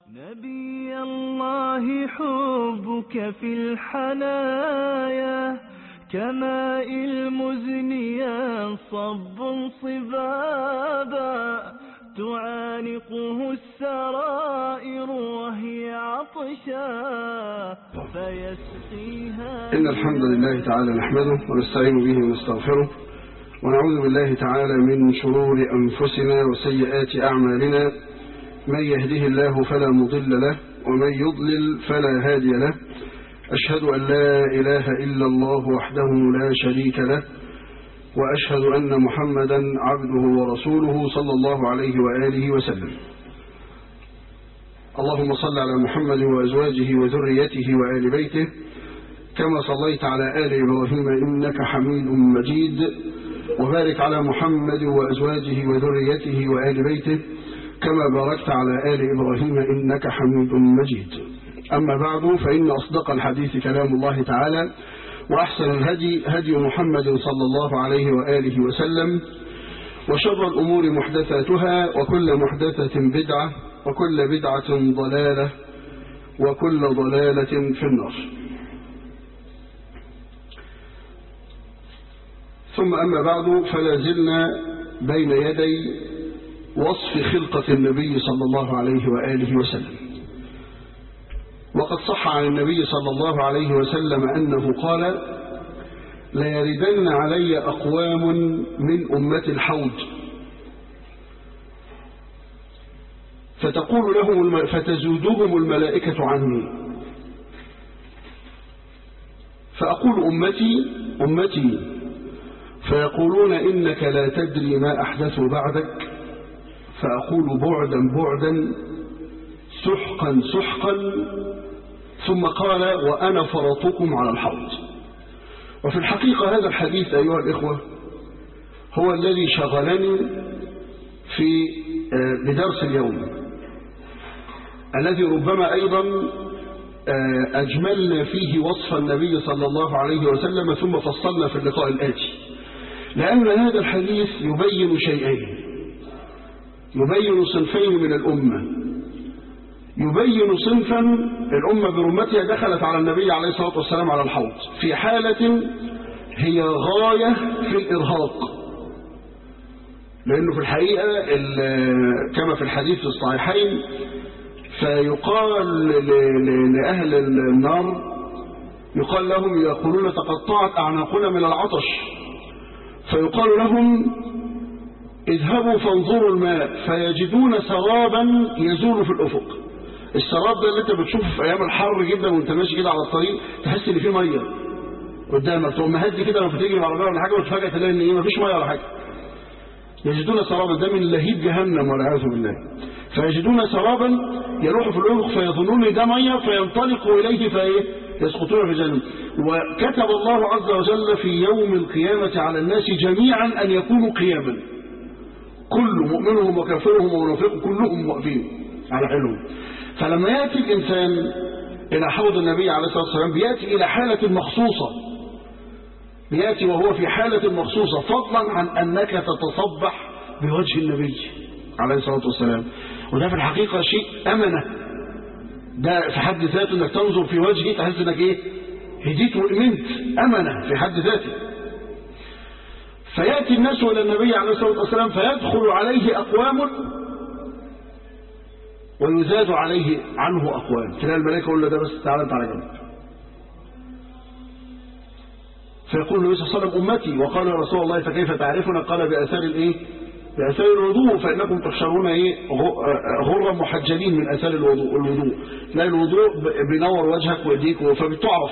نبي الله حبك في الحنايا كماء المزن ينصب صبابا تعانقه السرائر وهي عطشا فيسقيها إن الحمد لله تعالى نحمده ونستعين به ونستغفره ونعوذ بالله تعالى من شرور أنفسنا وسيئات أعمالنا من يهده الله فلا مضل له ومن يضلل فلا هادي له أشهد أن لا إله إلا الله وحده لا شريك له وأشهد أن محمدا عبده ورسوله صلى الله عليه وآله وسلم اللهم صل على محمد وأزواجه وذريته وآل بيته كما صليت على آل إبراهيم إنك حميد مجيد وبارك على محمد وأزواجه وذريته وآل بيته كما باركت على آل إبراهيم إنك حميد مجيد أما بعد فإن أصدق الحديث كلام الله تعالى وأحسن الهدي هدي محمد صلى الله عليه وآله وسلم وشر الأمور محدثاتها وكل محدثة بدعة وكل بدعة ضلالة وكل ضلالة في النار ثم أما بعد فلا زلنا بين يدي وصف خلقة النبي صلى الله عليه وآله وسلم وقد صح عن النبي صلى الله عليه وسلم أنه قال ليردن علي أقوام من أمة الحوض فتقول لهم فتزودهم الملائكة عني فأقول أمتي أمتي فيقولون إنك لا تدري ما أحدثوا بعدك فأقول بعدا بعدا سحقا سحقا ثم قال وأنا فرطكم على الحوض وفي الحقيقة هذا الحديث أيها الإخوة هو الذي شغلني في بدرس اليوم الذي ربما أيضا أجملنا فيه وصف النبي صلى الله عليه وسلم ثم فصلنا في اللقاء الآتي لأن هذا الحديث يبين شيئين يبين صنفين من الأمة يبين صنفا الأمة برمتها دخلت على النبي عليه الصلاة والسلام على الحوض في حالة هي غاية في الإرهاق لأنه في الحقيقة كما في الحديث في الصحيحين فيقال لأهل النار يقال لهم يقولون تقطعت أعناقنا من العطش فيقال لهم اذهبوا فانظروا الماء فيجدون سرابا يزول في الأفق السراب ده اللي انت بتشوفه في ايام الحر جدا وانت ماشي كده على الطريق تحس ان فيه ميه قدامك تقوم مهدي كده لما تيجي العربيه ولا حاجه وتفاجئ تلاقي ان ايه مفيش ميه ولا حاجه يجدون سرابا ده من لهيب جهنم والعياذ بالله فيجدون سرابا يروح في الافق فيظنون ده ميه فينطلقوا اليه فايه يسقطون في جهنم وكتب الله عز وجل في يوم القيامه على الناس جميعا ان يكونوا قياما كل مؤمنهم وكافرهم ومنافقهم كلهم واقفين على حلهم فلما يأتي الإنسان إلى حوض النبي عليه الصلاة والسلام بيأتي إلى حالة مخصوصة بيأتي وهو في حالة مخصوصة فضلا عن أنك تتصبح بوجه النبي عليه الصلاة والسلام وده في الحقيقة شيء أمنة ده في حد ذاته أنك تنظر في وجهه تحس أنك إيه هديت وإمنت أمنة في حد ذاته فيأتي الناس إلى النبي عليه الصلاة والسلام فيدخل عليه أقوام ويزاد عليه عنه أقوام تلاقي الملائكة يقول له ده بس تعالى انت على جنب فيقول النبي صلى الله عليه وسلم أمتي وقال يا رسول الله فكيف تعرفنا قال بأثار الإيه بأثار الوضوء فإنكم تحشرون إيه غرا محجلين من أثار الوضوء الوضوء تلاقي الوضوء بينور وجهك وإيديك فبتعرف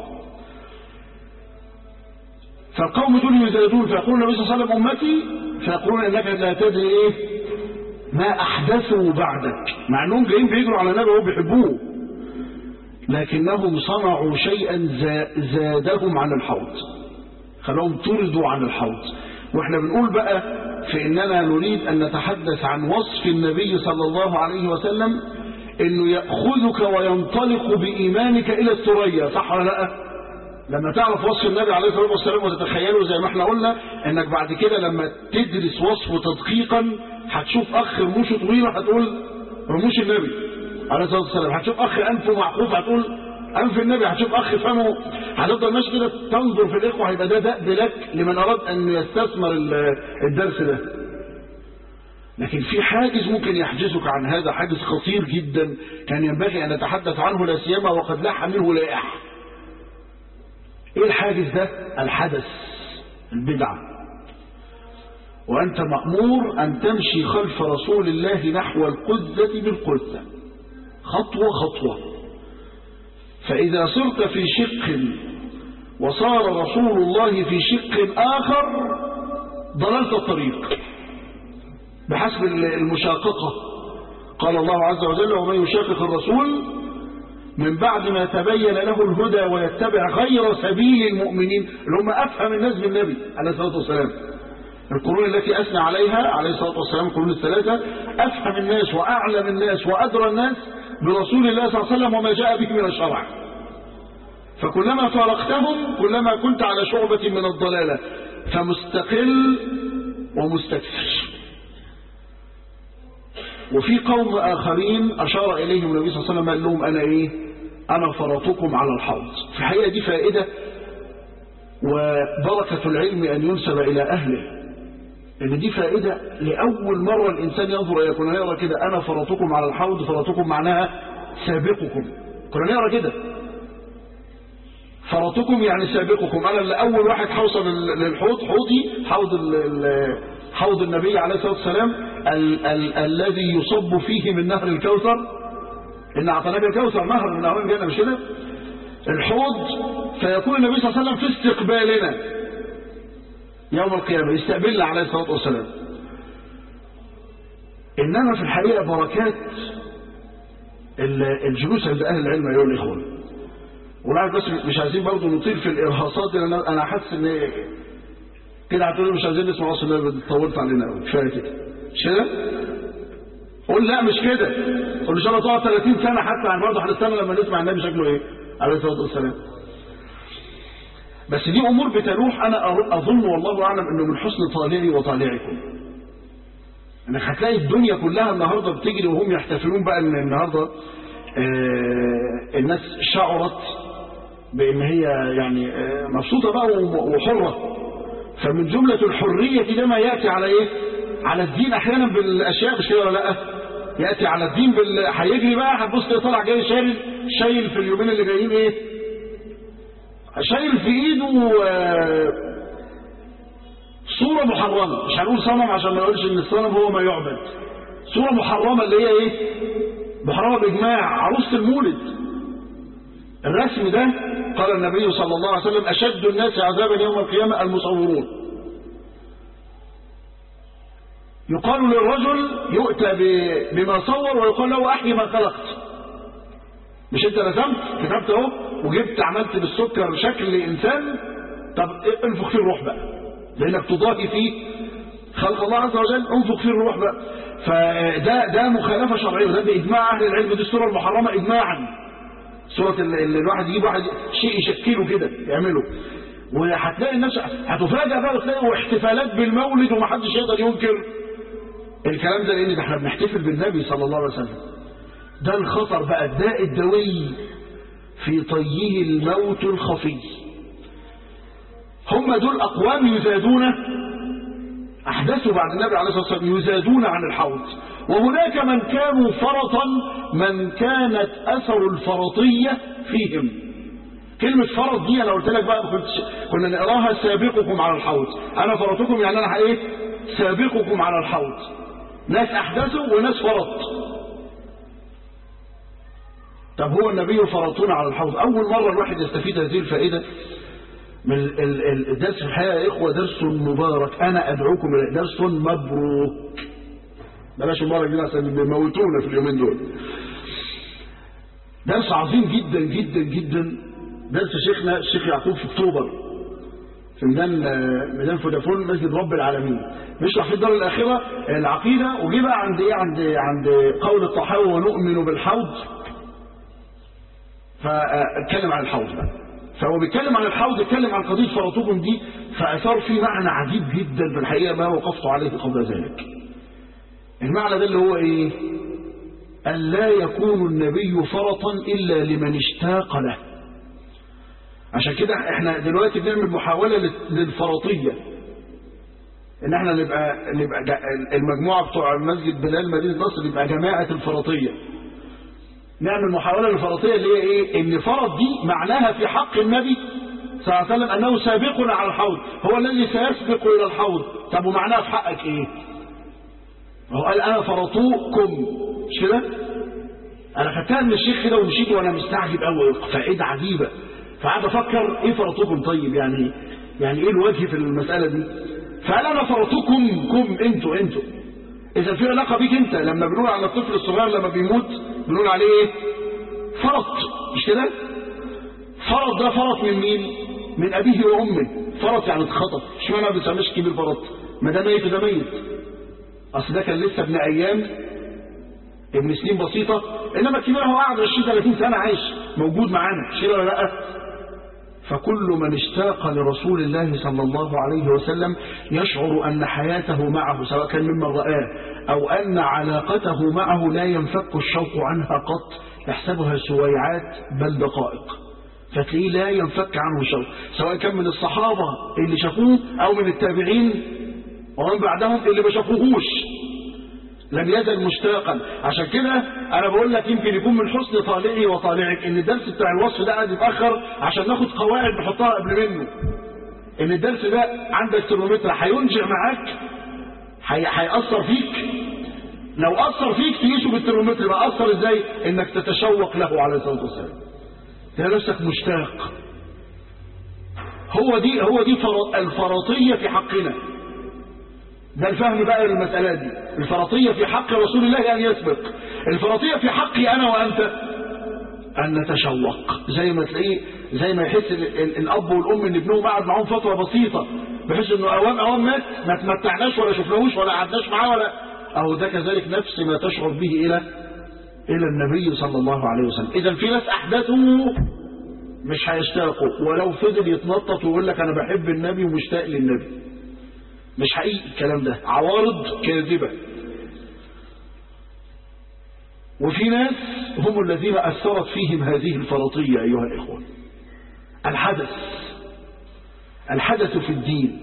فالقوم دول يزادون فيقول النبي صلى الله عليه وسلم أمتي فيقولون إنك لا تدري إيه ما أحدثوا بعدك مع أنهم جايين بيجروا على النبي وهو بيحبوه لكنهم صنعوا شيئا زادهم عن الحوض خلوهم طردوا عن الحوض واحنا بنقول بقى في اننا نريد ان نتحدث عن وصف النبي صلى الله عليه وسلم انه يأخذك وينطلق بإيمانك الى الثريا صح ولا لا لما تعرف وصف النبي عليه الصلاة والسلام وتتخيله زي ما احنا قلنا انك بعد كده لما تدرس وصفه تدقيقا هتشوف اخ رموشه طويلة هتقول رموش النبي عليه الصلاة والسلام هتشوف أخ أنفه معقوف هتقول أنف النبي هتشوف أخ فمه هتفضل ماشي كده تنظر في الإخوة هيبقى ده دأب لك لمن أراد أن يستثمر الدرس ده لكن في حاجز ممكن يحجزك عن هذا حاجز خطير جدا كان ينبغي أن نتحدث عنه لا سيما وقد لاح منه لائح ايه الحاجز ده الحدث البدعة وأنت مأمور أن تمشي خلف رسول الله نحو القذة بالقذة خطوة خطوة فإذا صرت في شق وصار رسول الله في شق آخر ضللت الطريق بحسب المشاققة قال الله عز وجل ومن يشاقق الرسول من بعد ما تبين له الهدى ويتبع غير سبيل المؤمنين اللي هم أفهم الناس بالنبي عليه الصلاة والسلام القرون التي أثنى عليها عليه الصلاة والسلام القرون الثلاثة أفهم الناس وأعلم الناس وأدرى الناس برسول الله صلى الله عليه وسلم وما جاء به من الشرع فكلما فارقتهم كلما كنت على شعبة من الضلالة فمستقل ومستكثر وفي قوم آخرين أشار إليهم النبي صلى الله عليه وسلم قال لهم أنا إيه أنا فرطكم على الحوض في الحقيقة دي فائدة وبركة العلم أن ينسب إلى أهله لأن دي فائدة لأول مرة الإنسان ينظر يكون يرى كده أنا فرطكم على الحوض فرطكم معناها سابقكم كنا نقرا كده فرطكم يعني سابقكم أنا اللي أول واحد حوصل للحوض حوضي حوض حوض النبي عليه الصلاة والسلام ال ال الذي يصب فيه من نهر الكوثر إن أعطيناك الكوثر نهر من نهرين الجنة مش كده الحوض فيكون النبي صلى الله عليه وسلم في استقبالنا يوم القيامة يستقبلنا عليه الصلاة والسلام إنما في الحقيقة بركات الجلوس عند أهل العلم أيها الإخوة ونعرف بس مش عايزين برضه نطيل في الإرهاصات لأن أنا حاسس إن كده هتقولوا مش عايزين نسمع رسول الله طولت علينا قوي كفايه كده مش كده؟ قول لا مش كده قول ان شاء الله تقعد 30 سنه حتى يعني برضه هنستنى لما نسمع النبي شكله ايه عليه الصلاه والسلام بس دي امور بتلوح انا اظن والله اعلم انه من حسن طالعي وطالعكم انك هتلاقي الدنيا كلها النهارده بتجري وهم يحتفلون بقى ان النهارده آه الناس شعرت بان هي يعني آه مبسوطه بقى وحره فمن جملة الحرية ده ما يأتي على ايه على الدين احيانا بالاشياء مش كده ولا لا يأتي على الدين بال هيجري بقى هتبص طالع جاي شايل شايل في اليومين اللي جايين ايه شايل في ايده صورة محرمة مش هنقول صنم عشان ما نقولش ان الصنم هو ما يعبد صورة محرمة اللي هي ايه محرمة باجماع عروسة المولد الرسم ده قال النبي صلى الله عليه وسلم أشد الناس عذابا يوم القيامة المصورون يقال للرجل يؤتى بما صور ويقال له أحيي ما خلقت مش انت رسمت كتبت اهو وجبت عملت بالسكر شكل انسان طب انفخ فيه الروح بقى لانك تضاهي فيه خلق الله عز وجل انفخ فيه الروح بقى فده ده مخالفه شرعيه وده باجماع اهل العلم دي السوره المحرمه اجماعا سورة اللي الواحد يجيب واحد شيء يشكله كده يعمله وهتلاقي الناس هتفاجئ بقى وتلاقي احتفالات بالمولد ومحدش يقدر ينكر الكلام ده لان ده احنا بنحتفل بالنبي صلى الله عليه وسلم ده الخطر بقى الداء الدوي في طيه الموت الخفي هم دول اقوام يزادون احدثوا بعد النبي عليه الصلاه والسلام يزادون عن الحوض وهناك من كانوا فرطا من كانت أثر الفرطية فيهم كلمة فرط دي أنا قلت لك بقى كنت كنا نقراها سابقكم على الحوض أنا فرطكم يعني أنا إيه سابقكم على الحوض ناس أحدثوا وناس فرط طب هو النبي فرطون على الحوض أول مرة الواحد يستفيد هذه الفائدة من الدرس في الحقيقة يا إخوة درس مبارك أنا أدعوكم إليه درس مبروك بلاش المره الجايه عشان بيموتونا في اليومين دول درس عظيم جدا جدا جدا درس شيخنا الشيخ يعقوب في اكتوبر في ميدان ميدان فودافون مسجد رب العالمين بيشرح في الدار الاخره العقيده وجي بقى عند ايه عند عند قول الطحاوي ونؤمن بالحوض فاتكلم عن الحوض بقى فهو بيتكلم عن الحوض اتكلم عن قضيه فرطكم دي فاثار فيه معنى عجيب جدا في الحقيقه ما وقفت عليه قبل ذلك المعنى ده اللي هو ايه أن لا يكون النبي فرطا إلا لمن اشتاق له عشان كده احنا دلوقتي بنعمل محاولة للفرطية ان احنا نبقى نبقى المجموعة بتوع مسجد بلال مدينة نصر يبقى جماعة الفرطية نعمل محاولة للفرطية اللي هي ايه ان فرط دي معناها في حق النبي صلى الله عليه وسلم انه سابقنا على الحوض هو الذي سيسبق الى الحوض طب ومعناها في حقك ايه هو قال انا فرطوكم مش كده انا خدتها من الشيخ كده ومشيت وانا مستعجب قوي فائده عجيبه فقعد افكر ايه فرطوكم طيب يعني يعني ايه الوجه في المساله دي فقال انا فرطوكم كم انتوا انتوا اذا في علاقه بيك انت لما بنقول على الطفل الصغير لما بيموت بنقول عليه ايه فرط مش كده فرط ده فرط من مين من ابيه وامه فرط يعني اتخطف اشمعنى ما بنسميش كبير فرط ما ده ميت وده ميت اصل ده كان لسه ابن ايام ابن سنين بسيطة انما الكبير هو قاعد 20 30 سنة عايش موجود معانا مش ولا لا فكل من اشتاق لرسول الله صلى الله عليه وسلم يشعر أن حياته معه سواء كان ممن رآه أو أن علاقته معه لا ينفك الشوق عنها قط يحسبها سويعات بل دقائق فتلاقيه لا ينفك عنه شوق سواء كان من الصحابة اللي شافوه أو من التابعين ومن بعدهم اللي ما شافوهوش لم يزل مشتاقا عشان كده انا بقول لك يمكن يكون من حسن طالعي وطالعك ان الدرس بتاع الوصف ده قاعد يتاخر عشان ناخد قواعد نحطها قبل منه ان الدرس ده عندك ترمومتر هينجع معاك هيأثر فيك لو أثر فيك تقيسه بالترمومتر بقى أثر ازاي انك تتشوق له عليه الصلاة والسلام تلاقي نفسك مشتاق هو دي هو دي الفرطية في حقنا ده الفهم بقى للمسألة دي الفرطية في حق رسول الله أن يسبق الفرطية في حقي أنا وأنت أن نتشوق زي ما تلاقيه زي ما يحس الأب والأم إن ابنهم قعد معاهم فترة بسيطة بحيث إنه أوام أوام مات ما تمتعناش ولا شفناهوش ولا قعدناش معاه ولا أو ده كذلك نفس ما تشعر به إلى إلى النبي صلى الله عليه وسلم إذا في ناس أحدثوا مش هيشتاقوا ولو فضل يتنطط ويقول لك أنا بحب النبي ومشتاق للنبي مش حقيقي الكلام ده عوارض كاذبة وفي ناس هم الذين أثرت فيهم هذه الفرطية أيها الإخوة الحدث الحدث في الدين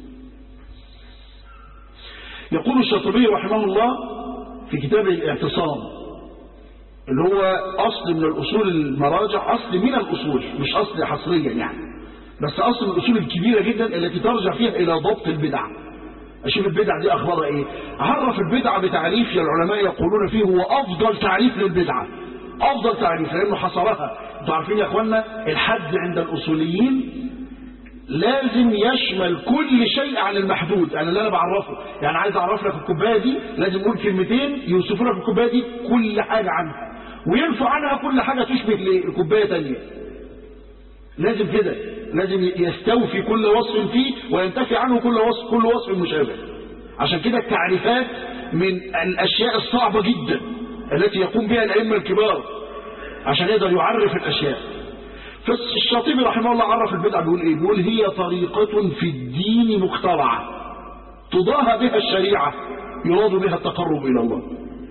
يقول الشاطبي رحمه الله في كتاب الاعتصام اللي هو أصل من الأصول المراجع أصل من الأصول مش أصل حصريا يعني بس أصل الأصول الكبيرة جدا التي ترجع فيها إلى ضبط البدع أشوف البدع دي أخبارها إيه عرف البدع بتعريف العلماء يقولون فيه هو أفضل تعريف للبدعة أفضل تعريف لأنه حصرها انتوا عارفين يا أخوانا الحد عند الأصوليين لازم يشمل كل شيء عن المحدود يعني اللي أنا بعرفه يعني عايز أعرف لك الكوباية دي لازم أقول كلمتين يوصفوا لك الكوباية دي كل حاجة عنها وينفع عنها كل حاجة تشبه لكوباية تانية لازم كده لازم يستوفي كل وصف فيه وينتفي عنه كل وصف كل وصف مشابه عشان كده التعريفات من الأشياء الصعبة جدا التي يقوم بها الأئمة الكبار عشان يقدر يعرف الأشياء فالشاطبي رحمه الله عرف البدع بيقول ايه بيقول هي طريقة في الدين مخترعة تضاهى بها الشريعة يراد بها التقرب إلى الله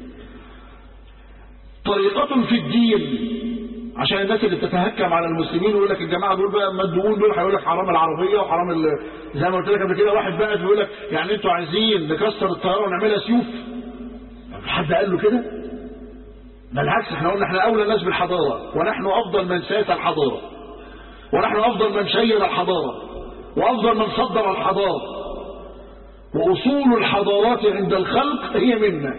طريقة في الدين عشان الناس اللي بتتهكم على المسلمين ويقول لك الجماعه دول بقى مدعوون دول هيقول لك حرام العربيه وحرام ال... زي ما قلت لك قبل كده واحد بقى بيقول لك يعني انتوا عايزين نكسر الطياره ونعملها سيوف حد قال له كده بالعكس احنا قلنا احنا اولى الناس بالحضاره ونحن افضل من ساس الحضاره ونحن افضل من شيد الحضاره وافضل من صدر الحضاره واصول الحضارات عند الخلق هي منا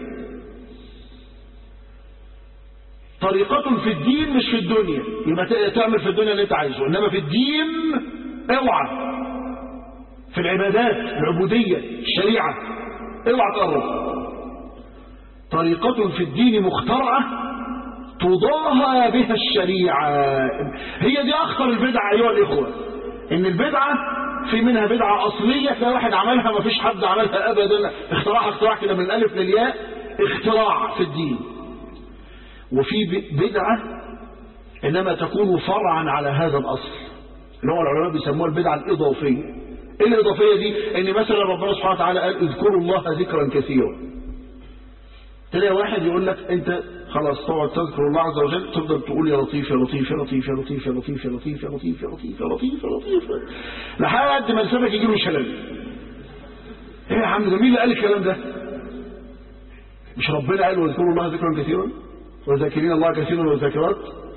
طريقة في الدين مش في الدنيا يبقى تعمل في الدنيا اللي انت عايزه انما في الدين اوعى في العبادات العبودية الشريعة اوعى تقرب طريقة في الدين مخترعة تضاهى بها الشريعة هي دي اخطر البدع ايها الاخوة ان البدعة في منها بدعة اصلية تلاقي واحد عملها ما فيش حد عملها ابدا اختراعها اختراع كده من الالف للياء اختراع في الدين وفي بدعة إنما تكون فرعا على هذا الأصل اللي هو العلماء بيسموها البدعة الإضافية إيه الإضافية دي إن مثلا ربنا سبحانه وتعالى قال اذكروا الله ذكرا كثيرا تلاقي واحد يقول لك أنت خلاص تقعد تذكر الله عز وجل تفضل تقول يا لطيف يا لطيف يا لطيف يا لطيف يا لطيف يا لطيف يا لطيف يا لطيف يا لطيف يا لطيف لحد ما لسانك يجيله شلل ايه يا عم ده مين اللي قال الكلام ده مش ربنا قال واذكروا الله ذكرا كثيرا وذاكرين الله كثيرا والذاكرات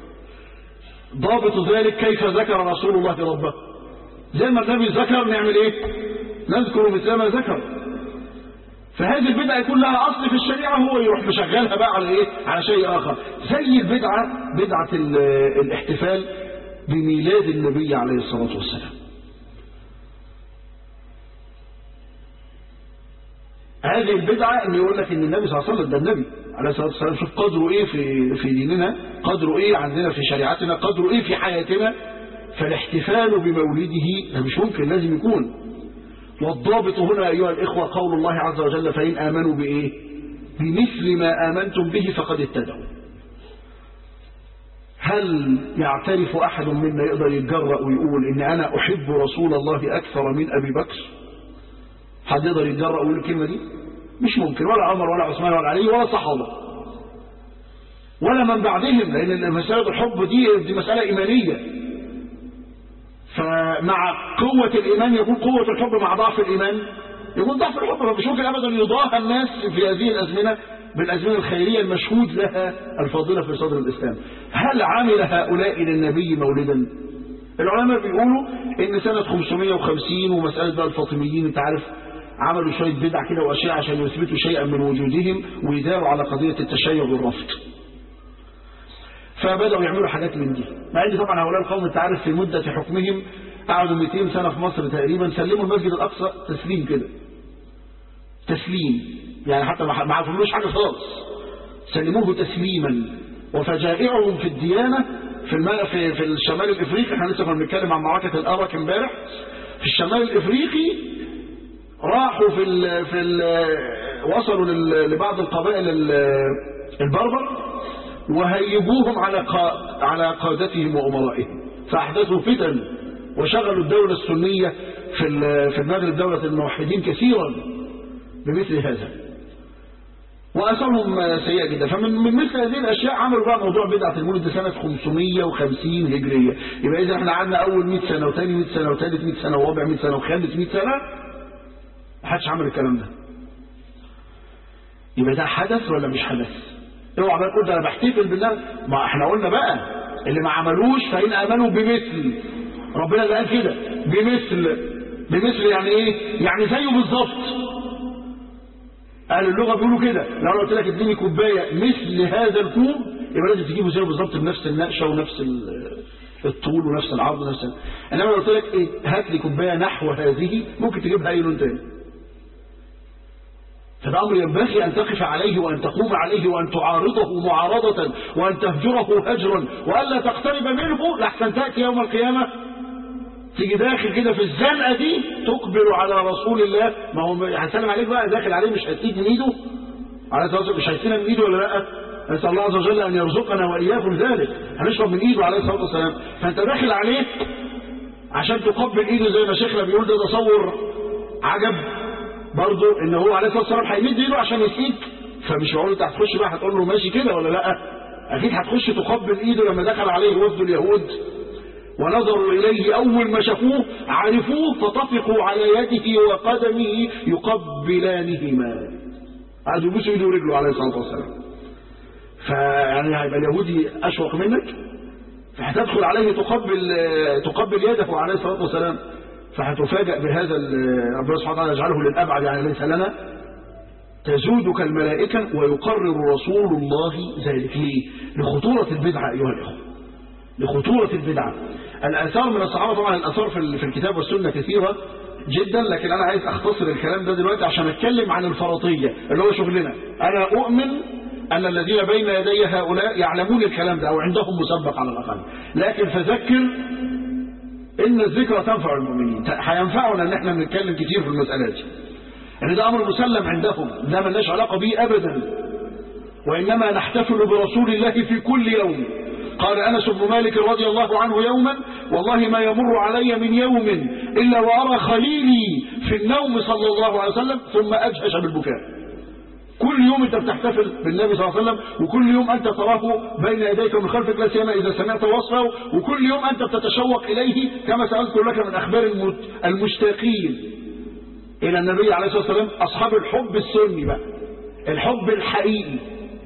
ضابط ذلك كيف ذكر رسول الله ربه زي ما النبي ذكر نعمل ايه نذكر مثل ما ذكر فهذه البدعة يكون لها أصل في الشريعة هو يروح مشغلها بقى على إيه؟ على شيء آخر زي البدعة بدعة الاحتفال بميلاد النبي عليه الصلاة والسلام هذه البدعة اللي يقول لك ان النبي صلى الله عليه وسلم ده النبي عليه الصلاة والسلام شوف قدره ايه في في ديننا قدره ايه عندنا في شريعتنا قدره ايه في حياتنا فالاحتفال بمولده ده مش ممكن لازم يكون والضابط هنا أيها الإخوة قول الله عز وجل فإن آمنوا بإيه بمثل ما آمنتم به فقد اهتدوا هل يعترف أحد منا يقدر يتجرأ ويقول إن أنا أحب رسول الله أكثر من أبي بكر حد يقدر يتجرأ ويقول الكلمة دي مش ممكن ولا عمر ولا عثمان ولا علي ولا صحابة ولا من بعدهم لأن مسألة الحب دي, دي مسألة إيمانية فمع قوة الإيمان يكون قوة الحب مع ضعف الإيمان يكون ضعف الحب فمش ممكن أبدا يضاهى الناس في هذه الأزمنة بالأزمنة الخيرية المشهود لها الفاضلة في صدر الإسلام هل عمل هؤلاء للنبي مولدا العلماء بيقولوا ان سنة 550 ومسألة بقى الفاطميين انت عارف عملوا شوية بدع كده وأشياء عشان يثبتوا شيئا من وجودهم ويداروا على قضية التشيع والرفض فبدأوا يعملوا حاجات من دي مع ان طبعا هؤلاء القوم انت عارف في مدة حكمهم قعدوا 200 سنة في مصر تقريبا سلموا المسجد الأقصى تسليم كده تسليم يعني حتى ما عرفوش حاجة خالص سلموه تسليما وفجائعهم في الديانة في المال في, في الشمال الافريقي احنا لسه كنا بنتكلم عن معركة الأرك امبارح في الشمال الافريقي راحوا في ال في ال وصلوا لبعض القبائل البربر وهيجوهم على قا على قادتهم وأمرائهم فأحدثوا فتن وشغلوا الدولة السنية في في المغرب دولة الموحدين كثيرا بمثل هذا وأثرهم سيئة جدا فمن من مثل هذه الأشياء عملوا بقى موضوع بدعة المولد سنة 550 هجرية يبقى إذا احنا قعدنا أول 100 سنة وثاني 100 سنة وثالث 100 سنة ورابع 100 سنة وخامس 100 سنة ما حدش عمل الكلام ده يبقى ده حدث ولا مش حدث اوعى بقى تقول ده انا بحتفل بالله ما احنا قلنا بقى اللي ما عملوش فإن آمنوا بمثل ربنا اللي قال كده بمثل بمثل يعني ايه يعني زيه بالظبط اهل اللغه بيقولوا كده لو انا قلت لك اديني كوبايه مثل هذا الكوب يبقى لازم تجيبه زيه بالظبط بنفس النقشه ونفس الطول ونفس العرض ونفس انما لو قلت لك ايه هات لي كوبايه نحو هذه ممكن تجيبها اي لون تاني فده امر ينبغي ان تقف عليه وان تقوم عليه وان تعارضه معارضه وان تهجره هجرا والا تقترب منه لحسن تاتي يوم القيامه تيجي داخل كده في الزنقه دي تقبل على رسول الله ما هو هنسلم عليك بقى داخل عليه مش هتيجي من ايده على الصلاه مش هيسينا من ايده ولا لا نسال الله عز وجل ان يرزقنا واياكم ذلك هنشرب من ايده عليه الصلاه والسلام فانت داخل عليه عشان تقبل ايده زي ما شيخنا بيقول ده تصور عجب برضه ان هو عليه الصلاه والسلام هيمد ايده عشان يسقيك فمش معقول انت هتخش بقى هتقول له ماشي كده ولا لا اكيد هتخش تقبل ايده لما دخل عليه وفد اليهود ونظروا إليه أول ما شافوه عرفوه فطفقوا على يده وقدمه يقبلانهما قعدوا يبوسوا ايده ورجله عليه الصلاة والسلام فيعني هيبقى اليهودي أشوق منك فهتدخل عليه تقبل تقبل يده عليه الصلاة والسلام فهتفاجأ بهذا ربنا سبحانه وتعالى يجعله للأبعد يعني ليس لنا تزودك الملائكة ويقرر رسول الله ذلك ليه؟ لخطورة البدعة أيها الإخوة لخطورة البدعة الآثار من الصحابة طبعا الآثار في في الكتاب والسنة كثيرة جدا لكن أنا عايز أختصر الكلام ده دلوقتي عشان أتكلم عن الفرطية اللي هو شغلنا أنا أؤمن أن الذين بين يدي هؤلاء يعلمون الكلام ده أو عندهم مسبق على الأقل لكن فذكر إن الذكرى تنفع المؤمنين هينفعنا إن احنا بنتكلم كتير في المسألة دي يعني ده أمر مسلم عندهم ده ملناش علاقة به أبدا وإنما نحتفل برسول الله في كل يوم قال أنس بن مالك رضي الله عنه يوما والله ما يمر علي من يوم إلا وأرى خليلي في النوم صلى الله عليه وسلم ثم أجهش بالبكاء كل يوم انت بتحتفل بالنبي صلى الله عليه وسلم وكل يوم انت تراه بين يديك ومن خلفك لا سيما اذا سمعت وصفه وكل يوم انت بتتشوق اليه كما ساذكر لك من اخبار المت- المشتاقين الى النبي عليه الصلاه والسلام اصحاب الحب السني بقى الحب الحقيقي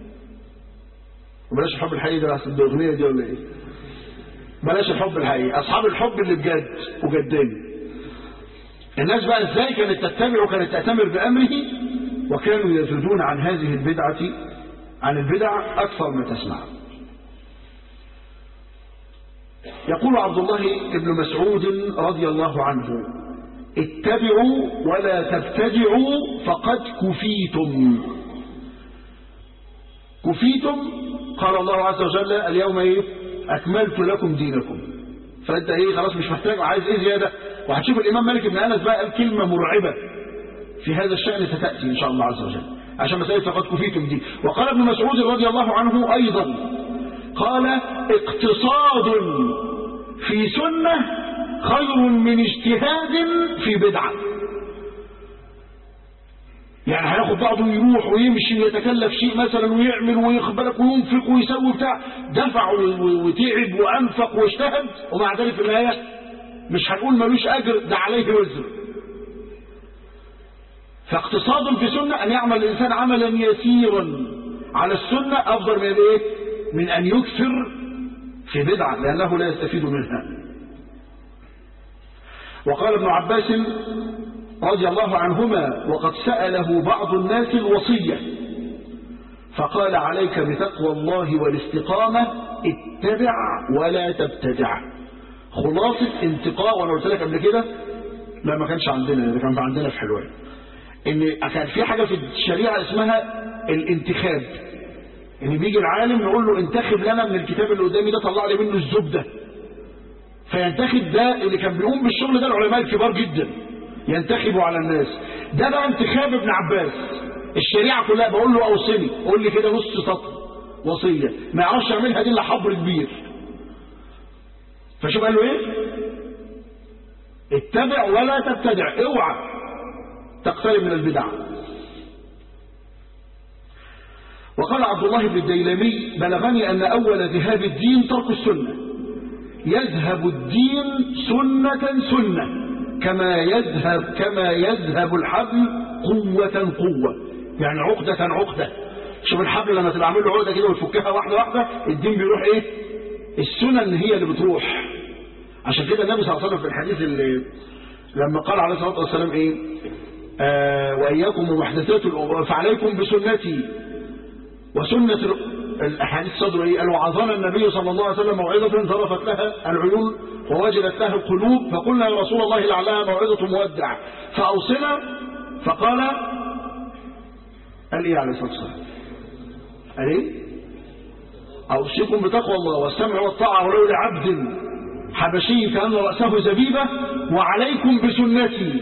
وبلاش الحب الحقيقي ده اصل الاغنيه دي ولا ايه بلاش الحب الحقيقي اصحاب الحب اللي بجد وجداني الناس بقى ازاي كانت تتبع وكانت تأتمر بأمره وكانوا يزودون عن هذه البدعة عن البدع أكثر ما تسمع يقول عبد الله بن مسعود رضي الله عنه اتبعوا ولا تبتدعوا فقد كفيتم كفيتم قال الله عز وجل اليوم ايه اكملت لكم دينكم فانت ايه خلاص مش محتاج عايز ايه زياده وهتشوف الامام مالك بن انس بقى قال كلمه مرعبه في هذا الشان ستاتي ان شاء الله عز وجل عشان مساله فقد كفيتم دي وقال ابن مسعود رضي الله عنه ايضا قال اقتصاد في سنه خير من اجتهاد في بدعه يعني هياخد بعضه ويروح ويمشي ويتكلف شيء مثلا ويعمل ويخبرك وينفق ويسوي بتاع دفع وتعب وانفق واجتهد ومع ذلك في النهايه مش هنقول ملوش اجر ده عليه وزر فاقتصاد في سنه ان يعمل الانسان عملا يسيرا على السنه افضل من ايه؟ من ان يكثر في بدعه لانه لا يستفيد منها. وقال ابن عباس رضي الله عنهما وقد سأله بعض الناس الوصية فقال عليك بتقوى الله والاستقامة اتبع ولا تبتدع خلاصة انتقاء وانا قلت لك قبل كده لا ما كانش عندنا ده كان عندنا في حلوان ان كان في حاجة في الشريعة اسمها الانتخاب ان بيجي العالم نقول له انتخب لنا من الكتاب اللي قدامي ده طلع لي منه الزبدة فينتخب ده اللي كان بيقوم بالشغل ده العلماء الكبار جدا ينتخبوا على الناس ده بقى انتخاب ابن عباس الشريعة كلها بقول له اوصني قول لي كده نص سطر وصية ما يعرفش يعملها دي الا حبر كبير فشوف قال له ايه اتبع ولا تبتدع اوعى تقترب من البدع وقال عبد الله بن الديلمي بلغني ان اول ذهاب الدين ترك السنه يذهب الدين سنه سنه كما يذهب كما يذهب الحبل قوة قوة يعني عقدة عقدة شوف الحبل لما تبقى عامل له عقدة كده وتفكها واحدة واحدة الدين بيروح ايه السنن هي اللي بتروح عشان كده النبي صلى الله عليه وسلم في الحديث اللي لما قال عليه الصلاة والسلام ايه آه وإياكم ومحدثات الأمور فعليكم بسنتي وسنة الأحاديث صدر ايه قال وعظنا النبي صلى الله عليه وسلم موعظة ظرفت لها العيون ووجلت لها القلوب فقلنا يا رسول الله لعلها موعظة مودع فأوصنا فقال قال ايه عليه الصلاة والسلام قال ايه أوصيكم بتقوى الله والسمع والطاعة ولو لعبد حبشي كأن رأسه زبيبة وعليكم بسنتي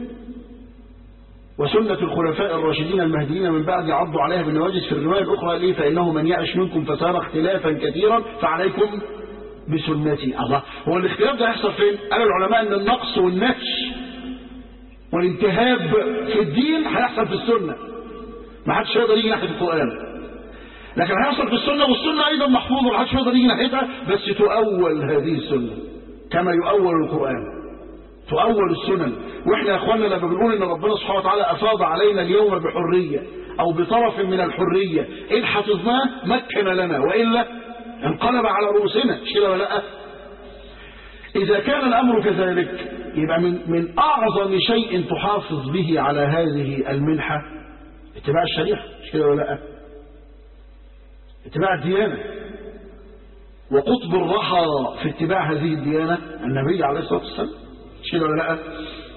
وسنة الخلفاء الراشدين المهديين من بعد عضوا عليها بالنواجذ في الرواية الأخرى ليه فإنه من يعش منكم فسار اختلافا كثيرا فعليكم بسنتي الله هو الاختلاف ده يحصل فين قال العلماء ان النقص والنهش والانتهاب في الدين هيحصل في السنة ما حدش يقدر يجي ناحية القرآن لكن هيحصل في السنة والسنة أيضا محفوظة ما حدش يقدر يجي ناحيتها بس تؤول هذه السنة كما يؤول القرآن تؤول السنن واحنا يا اخواننا لما بنقول ان ربنا سبحانه وتعالى افاض علينا اليوم بحرية او بطرف من الحرية ان حفظناه مكن لنا وإلا انقلب على رؤوسنا مش كده ولا لا إذا كان الأمر كذلك يبقى من, من أعظم شيء تحافظ به على هذه المنحة اتباع الشريعة مش كده ولا لا اتباع الديانة وقطب الرحى في اتباع هذه الديانة النبي عليه الصلاة والسلام مش كده ولا لا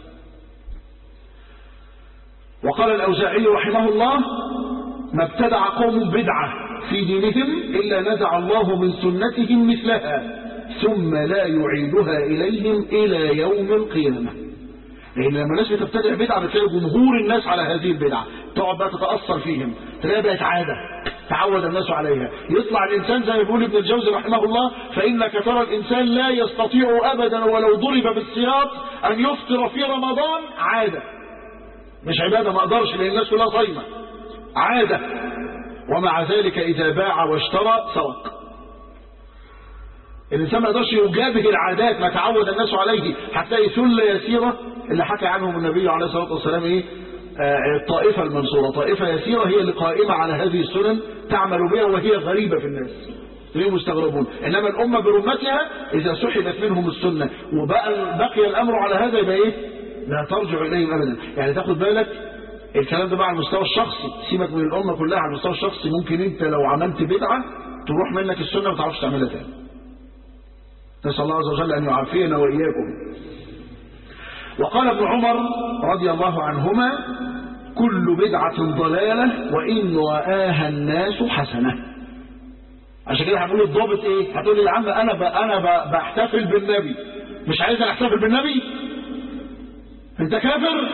وقال الأوزاعي رحمه الله ما ابتدع قوم بدعة في دينهم إلا نزع الله من سنتهم مثلها ثم لا يعيدها إليهم إلى يوم القيامة لأن لما الناس بتبتدع بدعة بتلاقي جمهور الناس على هذه البدعة تقعد بقى تتأثر فيهم تلاقيها بقت عادة تعود الناس عليها يطلع الإنسان زي ما يقول ابن الجوزي رحمه الله فإنك ترى الإنسان لا يستطيع أبدا ولو ضرب بالسياط أن يفطر في رمضان عادة مش عبادة ما أقدرش لأن الناس كلها صايمة عادة ومع ذلك إذا باع واشترى سرق الإنسان ما يقدرش يجابه العادات ما تعود الناس عليه حتى سلة يسيرة اللي حكى عنهم النبي عليه الصلاة والسلام إيه آه الطائفة المنصورة طائفة يسيرة هي اللي قائمة على هذه السنن تعمل بها وهي غريبة في الناس ليه مستغربون إنما الأمة برمتها إذا سحبت منهم السنة وبقى بقي الأمر على هذا يبقى إيه لا ترجع إليهم أبدا يعني تاخد بالك الكلام ده بقى على المستوى الشخصي سيبك من الأمة كلها على المستوى الشخصي ممكن أنت لو عملت بدعة تروح منك السنة ما تعرفش تعملها تاني نسأل الله عز وجل أن يعافينا وإياكم وقال ابن عمر رضي الله عنهما كل بدعة ضلالة وإن رآها الناس حسنة عشان كده هنقول الضابط ايه هتقول لي يا عم انا ب... انا ب... بحتفل بالنبي مش عايز احتفل بالنبي انت كافر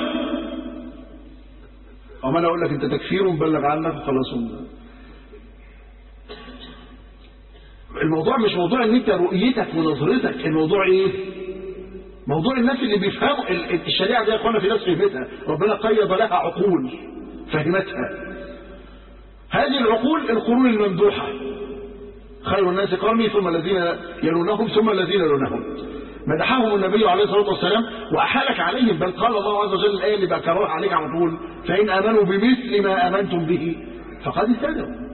اما انا اقول لك انت تكفير ومبلغ عنك وخلاص الموضوع مش موضوع ان انت رؤيتك ونظرتك الموضوع ايه موضوع الناس اللي بيفهموا الشريعه دي يا اخوانا في ناس فهمتها ربنا قيض لها عقول فهمتها هذه العقول القرون الممدوحه خير الناس قرني ثم الذين يلونهم ثم الذين يلونهم مدحهم النبي عليه الصلاه والسلام واحالك عليهم بل قال الله عز وجل الايه اللي بكررها عليك على طول فان امنوا بمثل ما امنتم به فقد اهتدوا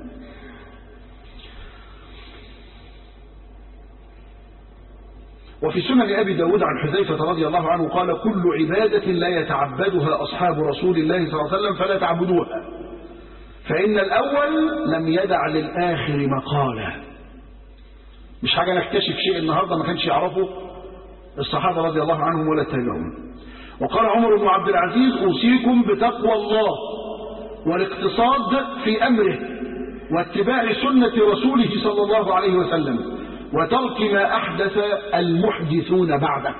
وفي سنن أبي داود عن حذيفة رضي الله عنه قال كل عبادة لا يتعبدها أصحاب رسول الله صلى الله عليه وسلم فلا تعبدوها فإن الأول لم يدع للآخر مقالا مش حاجة نكتشف شيء النهاردة ما كانش يعرفه الصحابة رضي الله عنهم ولا التابعون وقال عمر بن عبد العزيز أوصيكم بتقوى الله والاقتصاد في أمره واتباع سنة رسوله صلى الله عليه وسلم وترك ما أحدث المحدثون بعده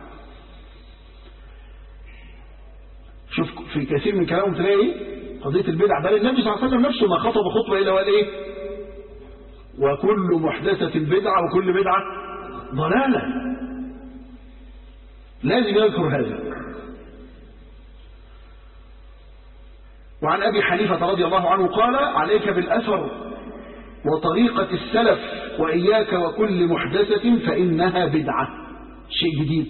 شوف في كثير من كلامهم تلاقي قضية البدع بل النبي صلى الله عليه وسلم نفسه ما خطب خطبة إلا وقال إيه وكل محدثة بدعة وكل بدعة ضلالة لازم يذكر هذا وعن أبي حنيفة رضي الله عنه قال عليك بالأثر وطريقة السلف وإياك وكل محدثة فإنها بدعة شيء جديد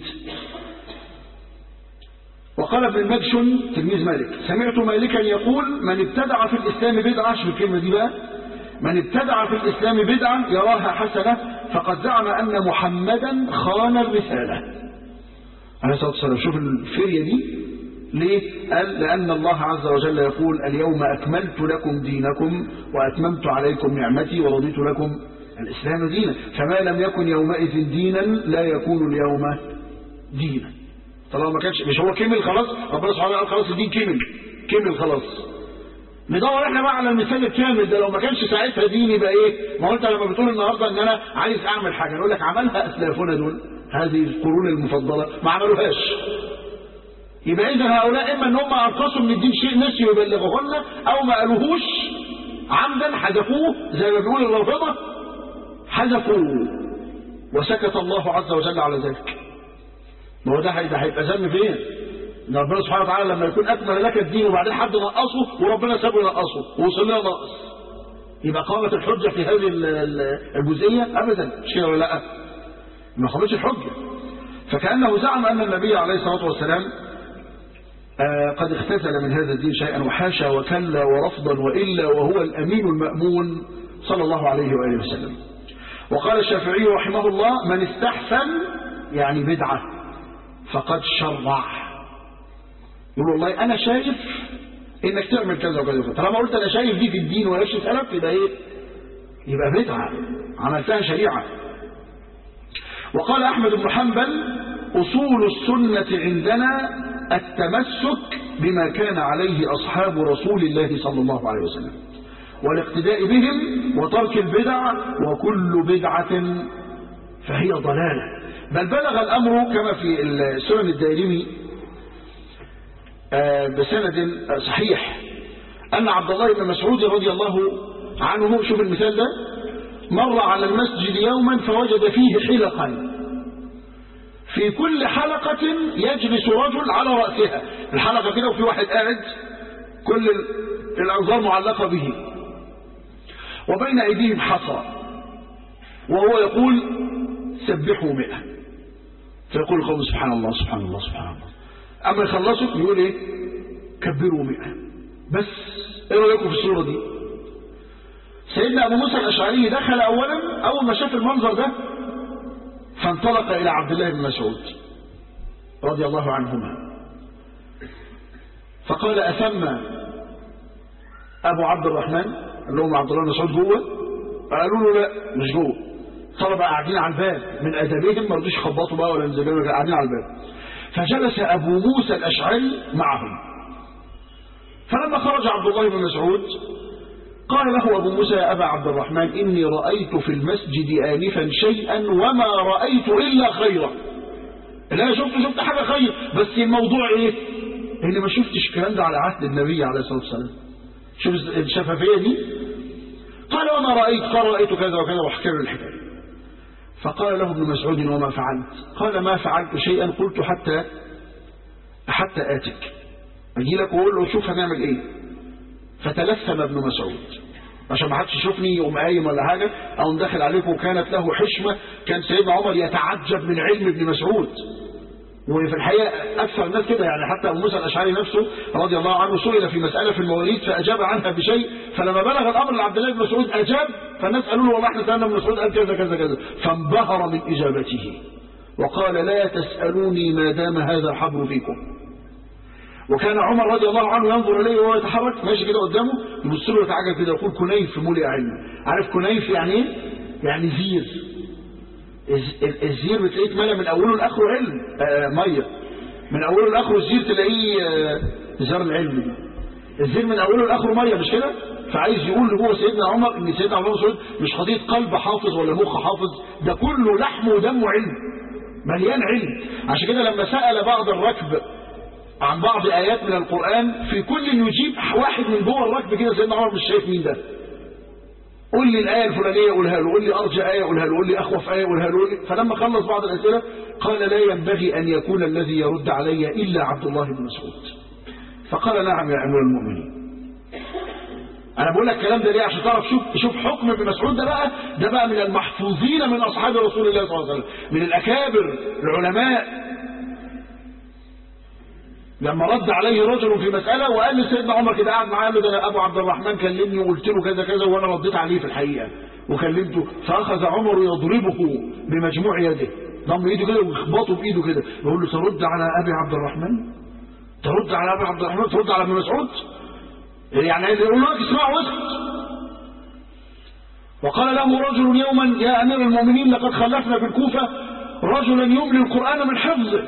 وقال ابن المجشن تلميذ مالك سمعت مالكا يقول من ابتدع في الإسلام بدعة شوف الكلمة دي بقى من ابتدع في الإسلام بدعة يراها حسنة فقد زعم أن محمدا خان الرسالة عليه الصلاة والسلام شوف الفرية دي ليه؟ قال لأن الله عز وجل يقول اليوم أكملت لكم دينكم وأتممت عليكم نعمتي ورضيت لكم الإسلام دينا فما لم يكن يومئذ دينا لا يكون اليوم دينا طالما ما كانش مش هو كمل خلاص ربنا سبحانه وتعالى خلاص الدين كمل كمل خلاص ندور احنا بقى على المثال الكامل ده لو ما كانش ساعتها دين يبقى ايه ما هو انت لما بتقول النهارده ان انا عايز اعمل حاجه نقول لك عملها اسلافنا دول هذه القرون المفضله ما عملوهاش يبقى اذا هؤلاء اما ان هم انقصوا من الدين شيء نسيوا يبلغوه لنا او ما قالوهوش عمدا حذفوه زي ما بيقول الرافضه حذفوه وسكت الله عز وجل على ذلك ما هو ده هيبقى ذنب فين؟ ان ربنا سبحانه وتعالى لما يكون اكمل لك الدين وبعدين حد نقصه وربنا سابه ينقصه ووصل لنا ناقص يبقى قامت الحجه في هذه الجزئيه ابدا مش كده ولا لا؟ ما قامتش الحجه فكانه زعم ان النبي عليه الصلاه والسلام آه قد اختزل من هذا الدين شيئا وحاشا وكلا ورفضا وإلا وهو الأمين المأمون صلى الله عليه وآله وسلم وقال الشافعي رحمه الله من استحسن يعني بدعة فقد شرع يقول والله أنا شايف إنك تعمل كذا وكذا طالما قلت أنا شايف دي في الدين ولاش سلف يبقى إيه يبقى بدعة عملتها شريعة وقال أحمد بن حنبل أصول السنة عندنا التمسك بما كان عليه أصحاب رسول الله صلى الله عليه وسلم والاقتداء بهم وترك البدع وكل بدعة فهي ضلالة بل بلغ الأمر كما في السنن الدارمي بسند صحيح أن عبد الله بن مسعود رضي الله عنه شوف المثال ده مر على المسجد يوما فوجد فيه حلقا في كل حلقة يجلس رجل على رأسها الحلقة كده وفي واحد قاعد كل الأنظار معلقة به وبين أيديهم حصى وهو يقول سبحوا مئة فيقول القوم سبحان الله سبحان الله سبحان الله أما يخلصوا يقول إيه كبروا مئة بس إيه رأيكم في الصورة دي سيدنا أبو موسى الأشعري دخل أولا أول ما شاف المنظر ده فانطلق إلى عبد الله بن مسعود رضي الله عنهما فقال أثم أبو عبد الرحمن قال لهم عبد الله بن مسعود جوه قالوا له لا مش جوه طلبة قاعدين على الباب من أدبهم ما رضوش يخبطوا بقى ولا ينزلوا قاعدين على الباب فجلس أبو موسى الأشعري معهم فلما خرج عبد الله بن مسعود قال له أبو موسى يا أبا عبد الرحمن إني رأيت في المسجد آنفا شيئا وما رأيت إلا خيرا لا شفت شفت حاجة خير بس الموضوع إيه إني ما شفتش الكلام ده على عهد النبي عليه الصلاة والسلام شوف الشفافية دي قال وما رأيت قال رأيت كذا وكذا واحكي له الحكاية فقال له ابن مسعود وما فعلت قال ما فعلت شيئا قلت حتى حتى آتك أجي لك وأقول له شوف هنعمل إيه فتلثم ابن مسعود عشان ما حدش يشوفني يقوم قايم ولا حاجة أو داخل عليكم وكانت له حشمة كان سيدنا عمر يتعجب من علم ابن مسعود وفي الحقيقة أكثر الناس كده يعني حتى أبو موسى الأشعري نفسه رضي الله عنه سئل في مسألة في المواليد فأجاب عنها بشيء فلما بلغ الأمر لعبد الله بن مسعود أجاب فالناس قالوا له والله احنا سألنا ابن مسعود قال كذا كذا كذا فانبهر من إجابته وقال لا تسألوني ما دام هذا الحبر فيكم وكان عمر رضي الله عنه ينظر إليه وهو يتحرك ماشي كده قدامه يبص له يتعجب كده يقول كنيف ملئ علم عارف كنيف يعني ايه؟ يعني زير الزير بتلاقيه اتملى من اوله لاخره علم آه ميه من اوله لاخره الزير تلاقيه آه زار العلم دي الزير من اوله لاخره ميه مش كده فعايز يقول لهو سيدنا عمر ان سيدنا عمر مسعود مش قضيه قلب حافظ ولا مخ حافظ ده كله لحم ودم وعلم مليان علم عشان كده لما سال بعض الركب عن بعض ايات من القران في كل يجيب واحد من جوه الركب كده سيدنا عمر مش شايف مين ده قول لي الآية الفلانية قولها له قول لي أرجى آية قولها له قول لي أخوف آية قولها له فلما خلص بعض الأسئلة قال لا ينبغي أن يكون الذي يرد علي إلا عبد الله بن مسعود فقال نعم يا أمير المؤمنين أنا بقول لك الكلام ده ليه عشان تعرف شوف شوف حكم ابن مسعود ده بقى ده بقى من المحفوظين من أصحاب رسول الله صلى الله عليه وسلم من الأكابر العلماء لما رد عليه رجل في مسألة وقال لسيدنا عمر كده قاعد معاه قال له ده أنا أبو عبد الرحمن كلمني وقلت له كذا كذا وأنا رديت عليه في الحقيقة وكلمته فأخذ عمر يضربه بمجموع يده ضم ايده كده ويخبطه بايده كده يقول له ترد على أبي عبد الرحمن ترد على أبي عبد الرحمن ترد على ابن مسعود يعني يقول لك اسمع واسكت وقال له رجل يوما يا أمير المؤمنين لقد خلفنا في الكوفة رجلا يملي القرآن من حفظه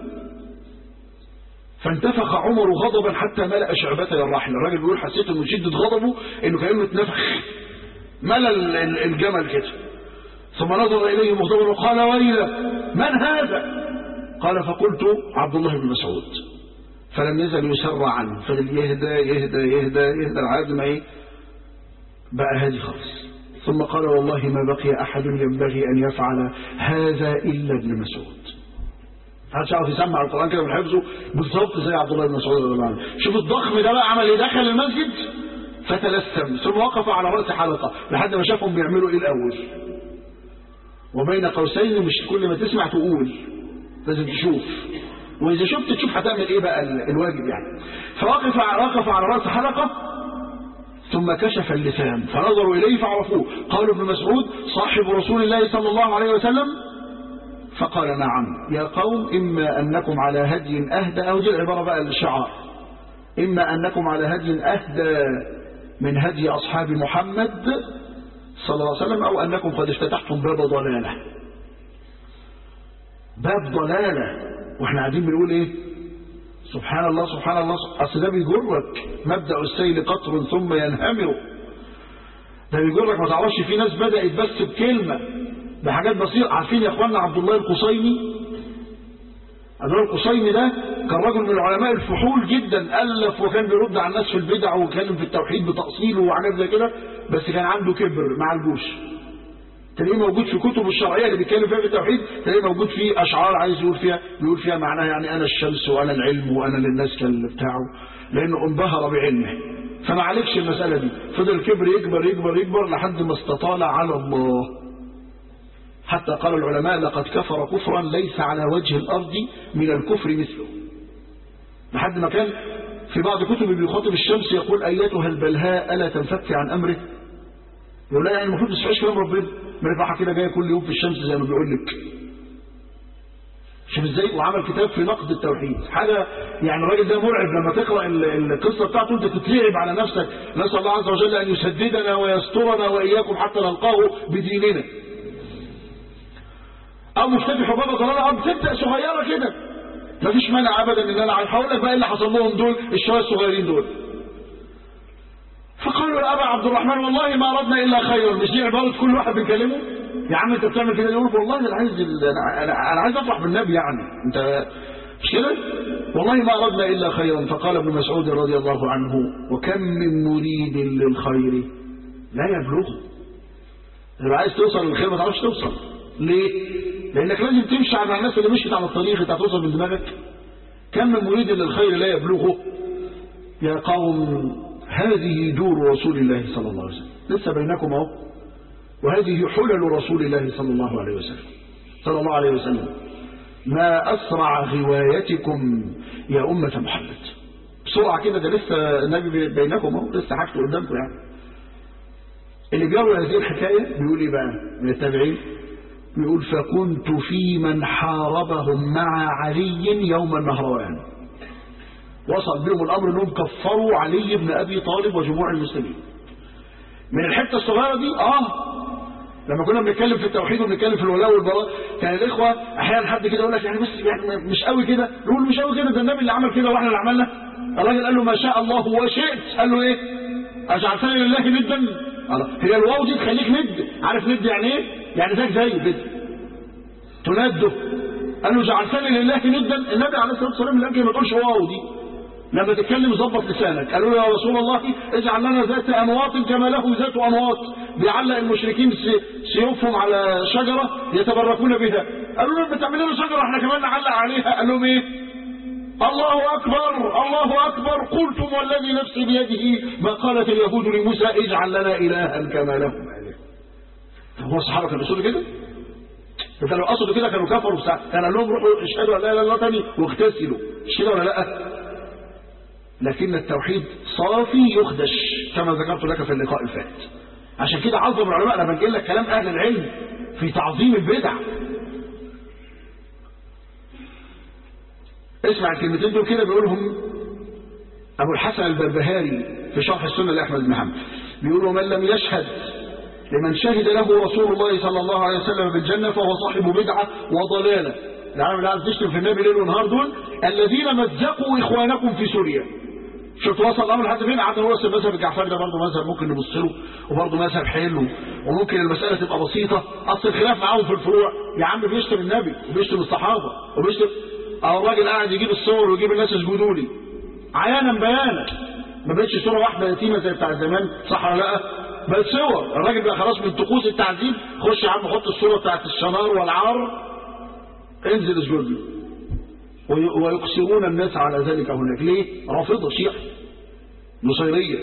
فانتفخ عمر غضبا حتى ملأ شعبته الرحل الراجل بيقول حسيت من شدة غضبه انه كأنه اتنفخ ملأ الجمل كده ثم نظر إليه مغضبا وقال ويله من هذا قال فقلت عبد الله بن مسعود فلم يزل يسرع عنه فضل يهدى يهدى يهدى يهدى لحد ما ايه بقى هادي خالص ثم قال والله ما بقي أحد ينبغي أن يفعل هذا إلا ابن مسعود محدش عارف يسمع القرآن كده من حفظه بالظبط زي عبد الله بن مسعود رضي الله عنه شوف الضخم ده بقى عمل ايه دخل المسجد فتلثم ثم وقف على رأس حلقة لحد ما شافهم بيعملوا ايه الأول وبين قوسين مش كل ما تسمع تقول لازم تشوف وإذا شفت تشوف هتعمل ايه بقى الواجب يعني فوقف وقف على رأس حلقة ثم كشف اللسان فنظروا إليه فعرفوه قالوا ابن مسعود صاحب رسول الله صلى الله عليه وسلم فقال نعم يا قوم إما أنكم على هدي أهدى أو دي العبارة بقى الشعار إما أنكم على هدي أهدى من هدي أصحاب محمد صلى الله عليه وسلم أو أنكم قد افتتحتم باب ضلالة باب ضلالة وإحنا قاعدين بنقول إيه سبحان الله سبحان الله أصل ده بيجرك مبدأ السيل قطر ثم ينهمر ده بيجرك ما تعرفش في ناس بدأت بس بكلمة بحاجات بسيطة عارفين يا اخوانا عبد الله القصيمي عبد الله القصيمي ده كان رجل من العلماء الفحول جدا ألف وكان بيرد على الناس في البدع ويتكلم في التوحيد بتأصيله وحاجات زي كده بس كان عنده كبر مع الجوش تلاقيه موجود في كتب الشرعيه اللي بيتكلم فيها في التوحيد تلاقيه موجود في اشعار عايز يقول فيها بيقول فيها معناها يعني انا الشمس وانا العلم وانا للناس كال بتاعه لانه انبهر بعلمه فما عليكش المساله دي فضل الكبر يكبر يكبر يكبر لحد ما استطال على الله حتى قال العلماء لقد كفر كفرا ليس على وجه الارض من الكفر مثله لحد ما كان في بعض كتب بيخاطب الشمس يقول ايتها البلهاء الا تنفك عن امره يقول لا يعني المفروض ما تسمعش كلام ربنا ما ينفعها كده جايه كل يوم في الشمس زي ما بيقول لك شوف ازاي وعمل كتاب في نقد التوحيد حاجه يعني الراجل ده مرعب لما تقرا القصه بتاعته انت تترعب على نفسك نسال الله عز وجل ان يسددنا ويسترنا واياكم حتى نلقاه بديننا او مفتتح بابا ضلاله او بتبدا صغيره كده مفيش مانع ابدا ان انا هقول لك بقى ايه اللي حصل لهم دول الشويه الصغيرين دول فقالوا يا ابا عبد الرحمن والله ما اردنا الا خيرا مش دي عباره كل واحد بيكلمه يا عم انت بتعمل كده يقول والله انا عايز انا انا عايز افرح بالنبي يعني انت مش كده والله ما اردنا الا خيرا فقال ابن مسعود رضي الله عنه وكم من مريد للخير لا يبلغه لو عايز توصل للخير ما تعرفش توصل ليه لانك لازم تمشي على الناس اللي مشيت على الطريق انت هتوصل من دماغك كم من مريد للخير لا يبلغه يا قوم هذه دور رسول الله صلى الله عليه وسلم لسه بينكم اهو وهذه حلل رسول الله صلى الله عليه وسلم صلى الله عليه وسلم ما أسرع غوايتكم يا أمة محمد بسرعة كده ده لسه النبي بينكم اهو لسه حاجته قدامكم يعني اللي بيروي هذه الحكاية بيقول ايه بقى من التابعين بيقول فكنت في من حاربهم مع علي يوم النهروان وصل بهم الأمر أنهم كفروا علي بن أبي طالب وجموع المسلمين من الحتة الصغيرة دي آه لما كنا بنتكلم في التوحيد وبنتكلم في الولاء والبراء كان الإخوة أحيانا حد كده يقول لك يعني بس يعني مش قوي كده نقول مش قوي كده ده النبي اللي عمل كده واحنا اللي عملنا الراجل قال له ما شاء الله وشئت قال له إيه أجعلتني لله ندا هي الواو دي تخليك ند عارف ند يعني إيه يعني زيك زي كده تنده قال له جعلتني لله ندا النبي عليه الصلاة والسلام اللي قال ما تقولش واو دي لما تتكلم ظبط لسانك قالوا له يا رسول الله اجعل لنا ذات انواط كما له ذات انواط بيعلق المشركين سيوفهم على شجرة يتبركون بها قالوا له انت تعمل لنا شجرة احنا كمان نعلق عليها قال لهم ايه الله اكبر الله اكبر قلتم والذي نفسي بيده ما قالت اليهود لموسى اجعل لنا الها كما لهم اله هو الصحابه كانوا بيقولوا كده انت لو قصدوا كده كانوا كفروا بساعة كان قال لهم روحوا اشهدوا ان لا اله الا الله تاني واغتسلوا مش كده ولا لا لكن التوحيد صافي يخدش كما ذكرت لك في اللقاء الفات عشان كده عظم العلماء لما نجي لك كلام اهل العلم في تعظيم البدع اسمع الكلمتين دول كده بيقولهم ابو الحسن البربهاري في شرح السنه لاحمد بن حنبل بيقول من لم يشهد لمن شهد له رسول الله صلى الله عليه وسلم بالجنه فهو صاحب بدعه وضلاله العالم اللي عايز تشتم في النبي ليل ونهار دول الذين مزقوا اخوانكم في سوريا شفت وصل الامر لحد فين قعدنا نقول المذهب الجعفري ده برضه مذهب ممكن نبص له وبرضه مذهب حلو وممكن المساله تبقى بسيطه اصل الخلاف معاهم في الفروع يا عم بيشتم النبي وبيشتم الصحابه وبيشتم او الراجل قاعد يجيب الصور ويجيب الناس يسجدوا لي عيانا بيانا ما بقتش صوره واحده يتيمه زي بتاع زمان صح ولا لا بقت صور الراجل بقى خلاص من طقوس التعذيب خش يا عم حط الصوره بتاعت الشنار والعار انزل اسجد له ويقصرون الناس على ذلك هناك ليه رافضه شيعه نصيريه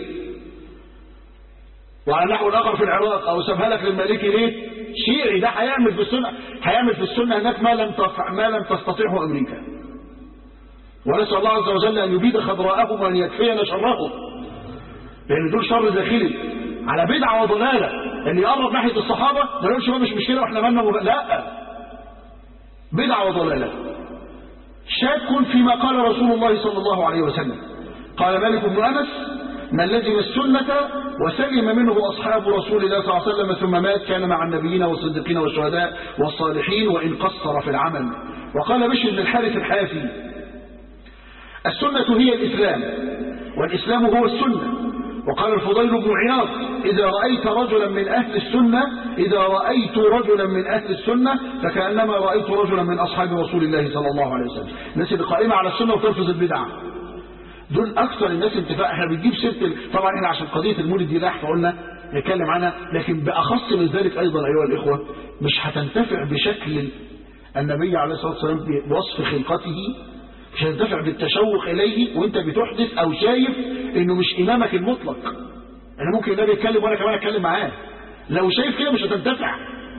وعلى نحو اخر في العراق او سابها لك للمالكي ليه شيعي ده هيعمل في السنه هيعمل في السنه هناك ما لم تفع ما لم تستطيعه امريكا ونسال الله عز وجل ان يبيد خضراءهم وان يكفينا شرهم لان دول شر داخلي على بدعه وضلاله ان يقرب ناحيه الصحابه ما نقولش مش مشكله واحنا مالنا مب... لا بدعه وضلاله شاك فيما قال رسول الله صلى الله عليه وسلم قال مالك بن انس من لزم السنة وسلم منه أصحاب رسول الله صلى الله عليه وسلم ثم مات كان مع النبيين والصديقين والشهداء والصالحين وإن قصر في العمل وقال بشر بن الحارث الحافي السنة هي الإسلام والإسلام هو السنة وقال الفضيل بن عياض إذا رأيت رجلا من أهل السنة إذا رأيت رجلا من أهل السنة فكأنما رأيت رجلا من أصحاب رسول الله صلى الله عليه وسلم الناس اللي قائمة على السنة وترفض البدعة دول أكثر الناس انتفاع احنا بنجيب سيرة طبعا احنا عشان قضية المولد دي راح فقلنا نتكلم عنها لكن بأخص من ذلك أيضا أيها الإخوة مش هتنتفع بشكل النبي عليه الصلاة والسلام بوصف خلقته مش هتنتفع بالتشوق إليه وانت بتحدث أو شايف انه مش إمامك المطلق أنا ممكن النبي يتكلم وأنا كمان أتكلم معاه لو شايف كده مش هتنتفع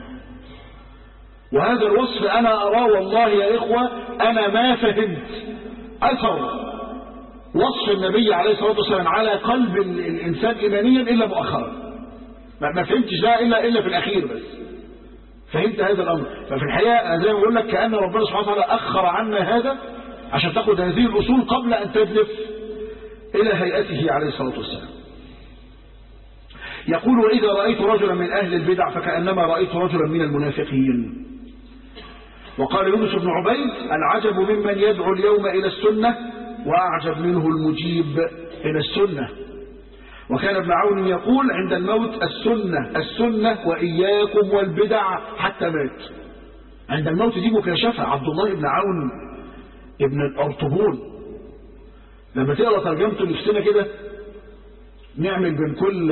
وهذا الوصف أنا أراه والله يا إخوة أنا ما فهمت أثر وصف النبي عليه الصلاة والسلام على قلب الإنسان إيمانيا إلا مؤخرا ما فهمتش ده إلا, إلا في الأخير بس فهمت هذا الأمر ففي الحقيقة زي ما بقول لك كأن ربنا سبحانه وتعالى أخر عنا هذا عشان تاخد هذه الأصول قبل أن تدلف إلى هيئته عليه الصلاة والسلام يقول وإذا رأيت رجلا من أهل البدع فكأنما رأيت رجلا من المنافقين وقال يونس بن عبيد العجب ممن يدعو اليوم إلى السنة وأعجب منه المجيب إلى السنة وكان ابن عون يقول عند الموت السنة السنة وإياكم والبدع حتى مات عند الموت دي مكاشفة عبد الله بن عون ابن الأرطبون لما تقرأ ترجمته نفسنا كده نعمل بين كل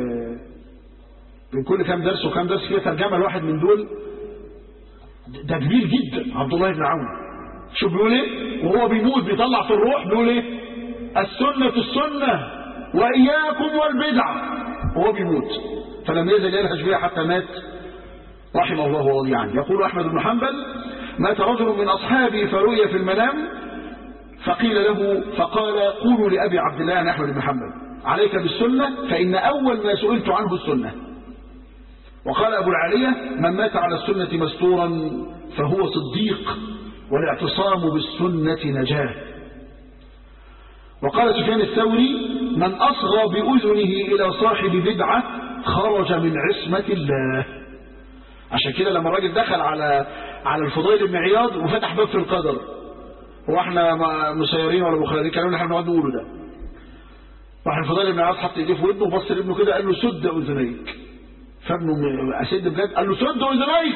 بين كل كام درس وكام درس كده ترجمة لواحد من دول ده كبير جدا عبد الله بن عون شو بيقول ايه وهو بيموت بيطلع في الروح بيقول ايه السنة السنة وإياكم والبدع وهو بيموت فلم يزل يلهج بها حتى مات رحمه الله ورضي عنه يقول أحمد بن حنبل مات رجل من أصحابي فرؤي في المنام فقيل له فقال قولوا لأبي عبد الله عن أحمد بن حنبل عليك بالسنة فإن أول ما سئلت عنه السنة وقال أبو العالية من مات على السنة مستورا فهو صديق والاعتصام بالسنة نجاة وقال سفيان الثوري من أصغى بأذنه إلى صاحب بدعة خرج من عصمة الله عشان كده لما الراجل دخل على على الفضيل بن عياض وفتح باب في القدر هو احنا مسيرين ولا مخيرين الكلام اللي احنا بنقعد نقوله ده راح الفضيل بن عياض حط ايديه في ودنه وبص لابنه كده قال له سد اذنيك فابنه اسد بجد قال له سد اذنيك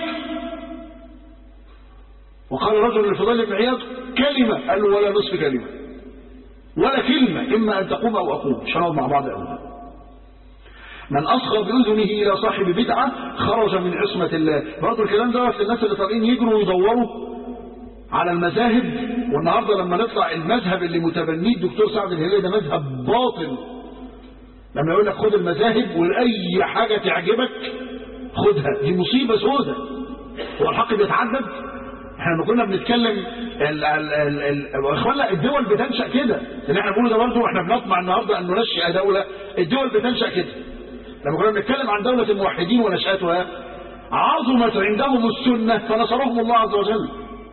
وقال رجل للفضيل بن عياض كلمة قال له ولا نصف كلمة ولا كلمة إما أن تقوم أو أقوم مش هنقعد مع بعض أبدا من أصغى بأذنه إلى صاحب بدعة خرج من عصمة الله برضه الكلام ده للناس اللي طالعين يجروا ويدوروا على المذاهب والنهاردة لما نطلع المذهب اللي متبنيه الدكتور سعد الهلالي ده مذهب باطل لما يقول لك خد المذاهب وأي حاجة تعجبك خدها دي مصيبة سودة هو الحق بيتعدد احنا لما كنا بنتكلم اخوانا الدول بتنشأ كده اللي احنا بنقوله ده برضه احنا بنطمع النهارده ان ننشئ دولة الدول بتنشأ كده لما كنا بنتكلم عن دولة الموحدين ونشأتها عظمت عندهم السنة فنصرهم الله عز وجل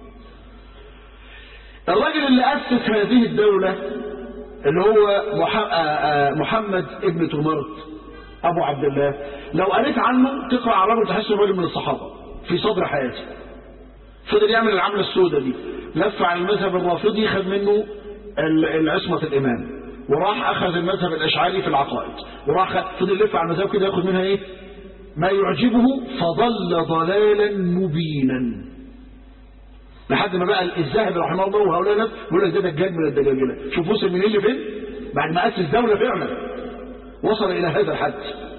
الراجل اللي أسس هذه الدولة اللي هو محمد ابن تمرت أبو عبد الله لو قريت عنه تقرأ على رجل تحس راجل من الصحابة في صدر حياته فضل يعمل العملة السوداء دي لف على المذهب الرافضي خد منه العصمة الإمام وراح أخذ المذهب الأشعري في العقائد وراح فضل يلف على المذهب كده ياخد منها إيه ما يعجبه فضل ضلالا مبينا لحد ما بقى الذهبي رحمه الله وهؤلاء الناس بيقول لك ده دجال من الدجاجله شوف وصل من اللي فين بعد ما أسس دولة فعلا وصل إلى هذا الحد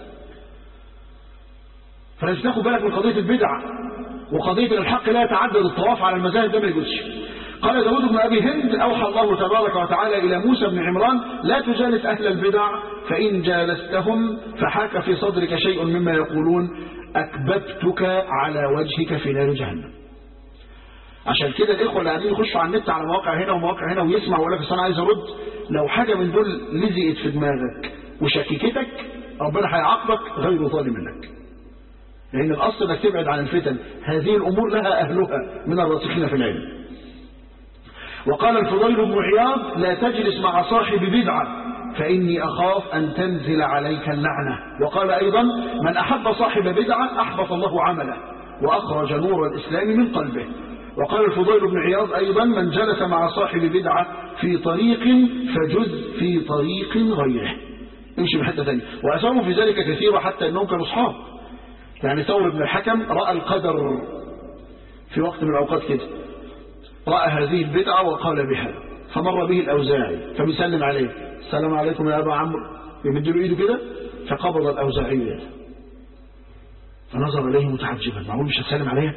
فلازم تاخد بالك من قضية البدع وقضية الحق لا يتعدد الطواف على المذاهب ده ما يجوزش قال داود بن أبي هند أوحى الله تبارك وتعالى إلى موسى بن عمران لا تجالس أهل البدع فإن جالستهم فحاك في صدرك شيء مما يقولون أكببتك على وجهك في نار جهنم عشان كده الإخوة اللي قاعدين يخشوا على النت على مواقع هنا ومواقع هنا ويسمع ويقول لك أنا عايز أرد لو حاجة من دول لزقت في دماغك وشككتك ربنا هيعاقبك غير ظالم لك لأن الأصل أنك تبعد عن الفتن هذه الأمور لها أهلها من الراسخين في العلم وقال الفضيل بن عياض لا تجلس مع صاحب بدعة فإني أخاف أن تنزل عليك اللعنة وقال أيضا من أحب صاحب بدعة أحبط الله عمله وأخرج نور الإسلام من قلبه وقال الفضيل بن عياض أيضا من جلس مع صاحب بدعة في طريق فجز في طريق غيره امشي من حتة ثانية وأساموا في ذلك كثيرا حتى أنهم كانوا أصحاب يعني ثور بن الحكم رأى القدر في وقت من الأوقات كده رأى هذه البدعة وقال بها فمر به الأوزاعي فبيسلم عليه السلام عليكم يا أبا عمرو يمد له إيده كده فقبض الأوزاعي يده فنظر إليه متعجبا معقول مش هتسلم عليه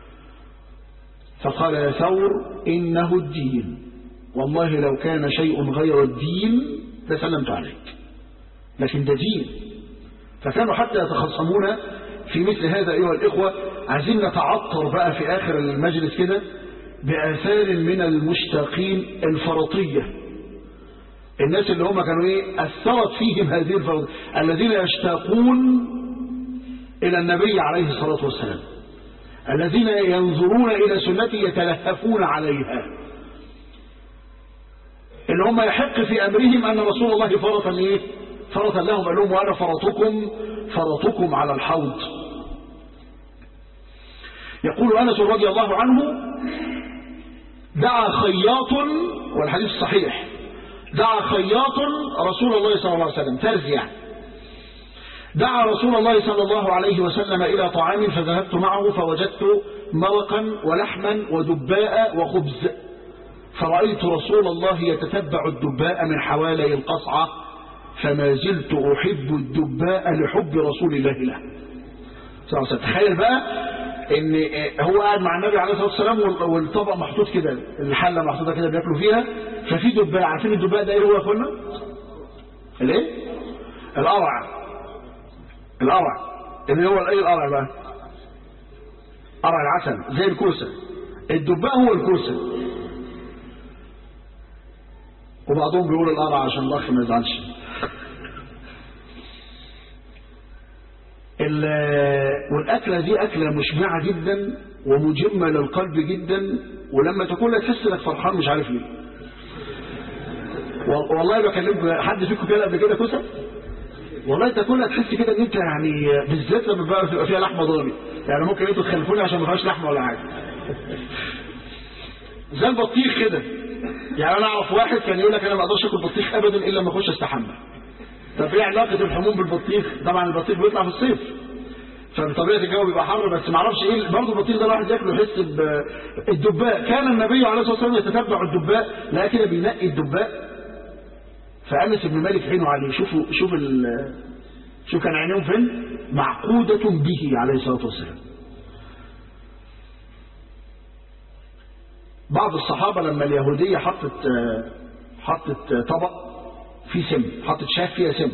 فقال يا ثور إنه الدين والله لو كان شيء غير الدين لسلمت عليك لكن ده دين فكانوا حتى يتخصمون في مثل هذا أيها الإخوة عايزين نتعطر بقى في آخر المجلس كده بآثار من المشتاقين الفرطية الناس اللي هم كانوا ايه أثرت فيهم هذه الفرطية الذين يشتاقون إلى النبي عليه الصلاة والسلام الذين ينظرون إلى سنته يتلهفون عليها اللي هم يحق في أمرهم أن رسول الله فرطا إيه فرطا لهم قال لهم وأنا فرطكم فرطكم على الحوض يقول أنس رضي الله عنه دعا خياط والحديث صحيح دعا خياط رسول الله صلى الله عليه وسلم ترزي يعني دعا رسول الله صلى الله عليه وسلم إلى طعام فذهبت معه فوجدت مرقا ولحما ودباء وخبز فرأيت رسول الله يتتبع الدباء من حوالي القصعة فما زلت أحب الدباء لحب رسول الله له تخيل بقى ان هو قاعد مع النبي عليه الصلاه والسلام والطبق محطوط كده الحله محطوطه كده بياكلوا فيها ففي دباء عارفين الدباء ده ايه هو يا اخوانا الايه القرع القرع اللي هو الايه القرع بقى قرع العسل زي الكوسه الدباء هو الكوسه وبعضهم بيقول القرع عشان الاخ ما يزعلش والأكلة دي أكلة مشبعة جدا ومجمة للقلب جدا ولما تاكلها تحس انك فرحان مش عارف ليه والله بكلمك حد فيكم كده قبل كده كوسه والله تاكلها تحس كده ان انت يعني بالذات لما بقى تبقى فيها لحمه ضاني يعني ممكن انتوا تخلفوني عشان ما فيهاش لحمه ولا حاجه زي البطيخ كده يعني انا اعرف واحد كان يقول لك انا ما اقدرش اكل بطيخ ابدا الا لما اخش استحمى طب ايه علاقه الحموم بالبطيخ طبعا البطيخ بيطلع في الصيف فبطبيعه الجو بيبقى حر بس ما اعرفش ايه برضه البطيخ ده الواحد ياكله يحس بالدباء كان النبي عليه الصلاه والسلام يتتبع الدباء لا كده بينقي الدباء فانس بن مالك عينه عليه شوفوا شوف ال شوف كان عينيهم فين معقوده به عليه الصلاه والسلام بعض الصحابه لما اليهوديه حطت حطت طبق فيه سم حطت شاه فيها سم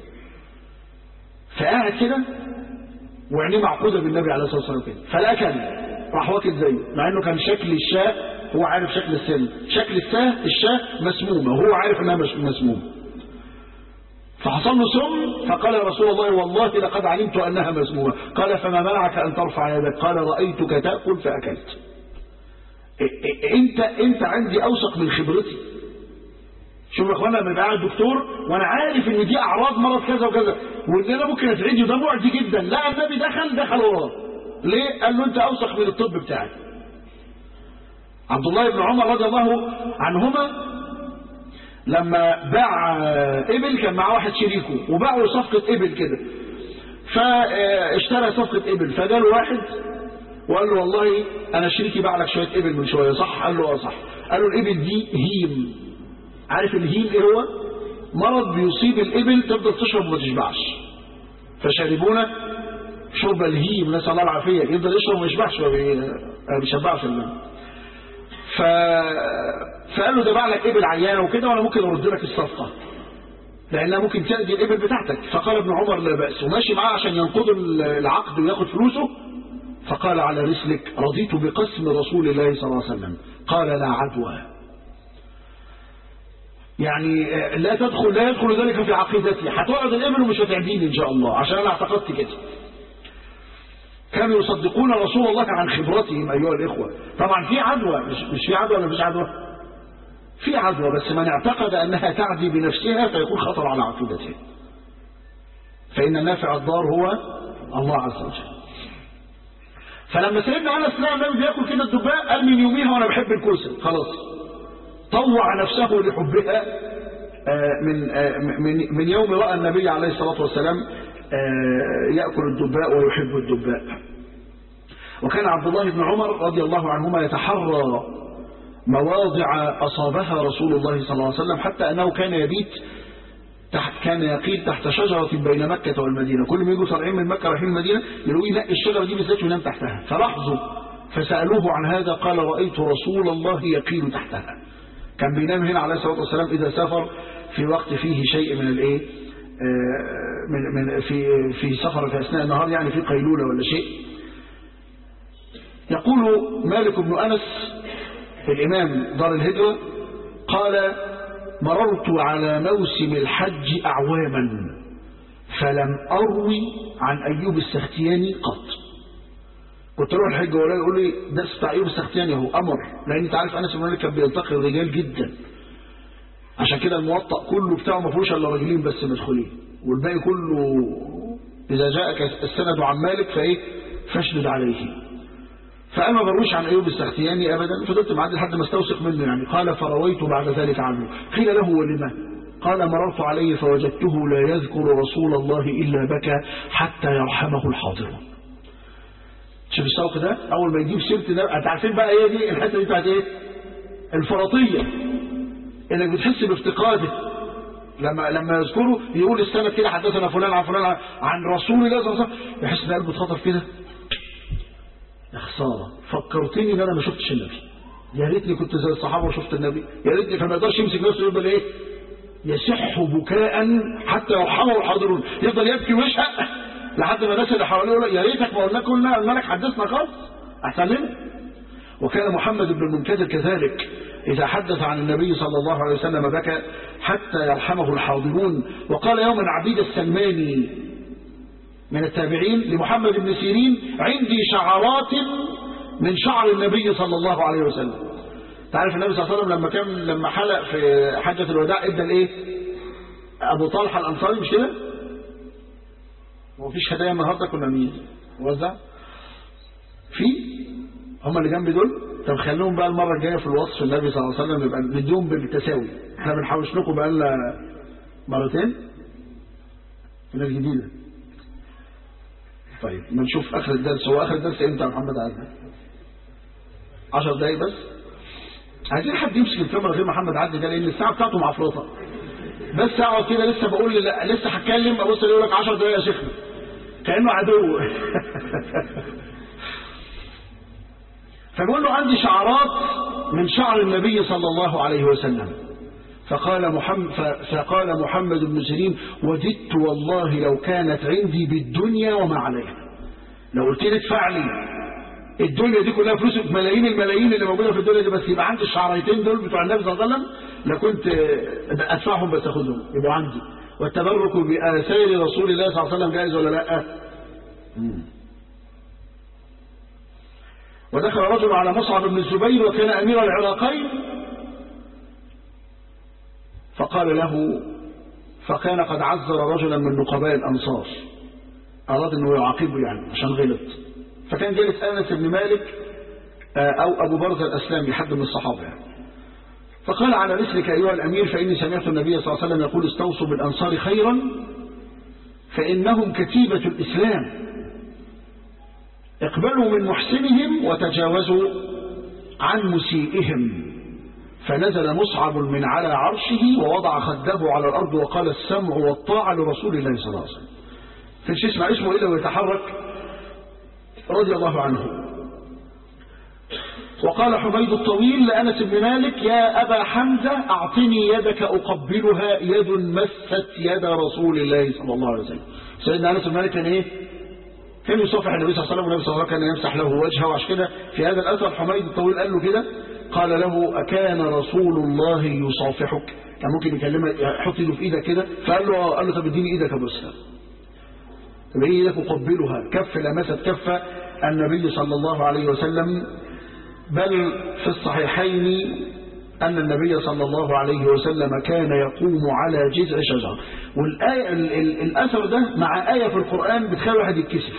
فقاعد كده وعينيه معقودة بالنبي عليه الصلاة والسلام كده فالأكل راح واكل زيه مع انه كان شكل الشاه هو عارف شكل السم شكل الساه الشاه مسمومة وهو عارف انها مسمومة فحصل له سم فقال يا رسول الله والله لقد علمت انها مسمومة قال فما منعك ان ترفع يدك قال رأيتك تأكل فأكلت انت انت عندي اوثق من خبرتي شوف يا اخوانا لما يبقى قاعد دكتور وانا عارف ان دي اعراض مرض كذا وكذا وان انا ممكن اتعدي وده معدي جدا لا النبي دخل دخل وراه ليه؟ قال له انت اوثق من الطب بتاعي عبد الله بن عمر رضي الله عنهما لما باع ابل كان معاه واحد شريكه وباعوا صفقة ابل كده فاشترى صفقة ابل فجاله واحد وقال له والله انا شريكي باع لك شوية ابل من شوية صح قال له اه صح قال له الابل دي هيم عارف الهيم ايه هو مرض بيصيب الابل تفضل تشرب وما تشبعش فشربونا شرب الهيم نسال الله العافيه يفضل يشرب وما يشبعش ما بيشبعش الماء ف فقال له ده باع لك ابل عيانه وكده وانا ممكن ارد لك الصفقه لانها ممكن تأذي الابل بتاعتك فقال ابن عمر لا باس وماشي معاه عشان ينقض العقد وياخد فلوسه فقال على رسلك رضيت بقسم رسول الله صلى الله عليه وسلم قال لا عدوى يعني لا تدخل لا يدخل ذلك في عقيدتي هتقعد الابل ومش هتعديني ان شاء الله عشان انا اعتقدت كده كانوا يصدقون رسول الله عن خبرتهم ايها الاخوه طبعا في عدوى مش, مش في عدوى ولا مفيش عدوى في عدوى بس من اعتقد انها تعدي بنفسها فيكون خطر على عقيدته فان النافع الضار هو الله عز وجل فلما سيدنا انس لقى النبي بياكل كده الدباء قال من يوميها وانا بحب الكوسه خلاص طوع نفسه لحبها من من من يوم راى النبي عليه الصلاه والسلام ياكل الدباء ويحب الدباء وكان عبد الله بن عمر رضي الله عنهما يتحرى مواضع اصابها رسول الله صلى الله عليه وسلم حتى انه كان يبيت تحت كان يقيل تحت شجرة بين مكة والمدينة كل ما يجوا طالعين من مكة رايحين المدينة يلاقوه ينقي الشجرة دي بالذات وينام تحتها فلاحظوا فسألوه عن هذا قال رأيت رسول الله يقيل تحتها كان بينام هنا عليه الصلاة والسلام إذا سافر في وقت فيه شيء من الايه من من في في سفر في اثناء النهار يعني في قيلوله ولا شيء يقول مالك بن انس الامام دار الهجره قال مررت على موسم الحج اعواما فلم اروي عن ايوب السختياني قط كنت اروح الحج ولا يقول لي ده بتاع ايوب السختياني هو امر لان انت عارف انس بن مالك كان بيلتقي الرجال جدا عشان كده الموطأ كله بتاعه ما فيهوش الا راجلين بس مدخولين والباقي كله اذا جاءك السند عن مالك فايه فاشدد عليه فانا ما برويش عن ايوب السختياني ابدا فضلت معاه لحد ما استوثق منه يعني قال فرويت بعد ذلك عنه قيل له ولما قال مررت عليه فوجدته لا يذكر رسول الله الا بكى حتى يرحمه الحاضرون شوف الشوق ده اول ما يجيب سيره ده انت عارفين بقى ايه دي الحته دي بتاعت ايه الفرطيه انك بتحس بافتقاده لما لما يذكره يقول السنة كده حدثنا فلان عن فلان عن رسول الله صلى الله عليه وسلم يحس ان قلبه اتخطف كده يا خساره فكرتني ان انا ما شفتش النبي يا ريتني كنت زي الصحابه وشفت النبي يا ريتني فما يقدرش يمسك نفسه يفضل ايه يسح بكاء حتى يرحمه الحاضرون يفضل يبكي ويشهق لحد ما الناس اللي حواليه يقول يا ريتك ما قلنا كلنا قلنا لك حدثنا خالص احسن لنا وكان محمد بن المنكدر كذلك إذا حدث عن النبي صلى الله عليه وسلم بكى حتى يرحمه الحاضرون وقال يوما عبيد السلماني من التابعين لمحمد بن سيرين عندي شعرات من شعر النبي صلى الله عليه وسلم تعرف النبي صلى الله عليه وسلم لما كان لما حلق في حجة الوداع ادى الايه ابو طلحة الانصاري مش كده ومفيش هدايا النهارده كنا مين وزع في هم اللي جنبي دول طب خليهم بقى المره الجايه في الوصف النبي صلى الله عليه وسلم يبقى نديهم بالتساوي احنا بنحوش لكم بقى لنا مرتين في ناس جديده طيب ما نشوف اخر الدرس هو اخر الدرس امتى يا محمد عادل 10 دقايق بس عايزين حد يمسك الكاميرا غير محمد عادل ده لان الساعه بتاعته معفرطه بس اقعد كده لسه بقول لا لسه هتكلم ابص يقول لك 10 دقايق يا شيخنا كانه عدو فبيقول له عندي شعرات من شعر النبي صلى الله عليه وسلم فقال محمد فقال محمد بن سيرين وددت والله لو كانت عندي بالدنيا وما عليها لو قلت لي ادفع لي الدنيا دي كلها فلوس ملايين الملايين اللي موجوده في الدنيا دي بس يبقى عندي الشعريتين دول بتوع النبي صلى الله عليه وسلم لكنت ادفعهم بس اخدهم يبقوا عندي والتبرك باثار رسول الله صلى الله عليه وسلم جائز ولا لا؟ مم. ودخل رجل على مصعب بن الزبير وكان أمير العراقين فقال له فكان قد عذر رجلا من نقباء الأنصار أراد أنه يعاقبه يعني عشان غلط فكان جالس أنس بن مالك أو أبو برزة الأسلامي حد من الصحابة يعني فقال على رسلك أيها الأمير فإني سمعت النبي صلى الله عليه وسلم يقول استوصوا بالأنصار خيرا فإنهم كتيبة الإسلام اقبلوا من محسنهم وتجاوزوا عن مسيئهم فنزل مصعب من على عرشه ووضع خده على الأرض وقال السمع والطاعة لرسول الله صلى الله عليه وسلم فنش يسمع اسمه إلا ويتحرك رضي الله عنه وقال حميد الطويل لأنس بن مالك يا أبا حمزة أعطني يدك أقبلها يد مست يد رسول الله صلى الله عليه وسلم سيدنا أنس بن مالك كان إيه كان يصافح النبي صلى الله عليه وسلم والنبي صلى الله عليه وسلم كان يمسح له وجهه وعشان كده في هذا الأثر حميد الطويل قال له كده قال له أكان رسول الله يصافحك كان ممكن يكلمه يحط ايده في ايدك كده فقال له قال له طب اديني ايدك ابوسها طب ايه ايدك اقبلها كف لمست كف النبي صلى الله عليه وسلم بل في الصحيحين أن النبي صلى الله عليه وسلم كان يقوم على جذع شجرة والآية الأثر ده مع آية في القرآن بتخلي واحد يتكسف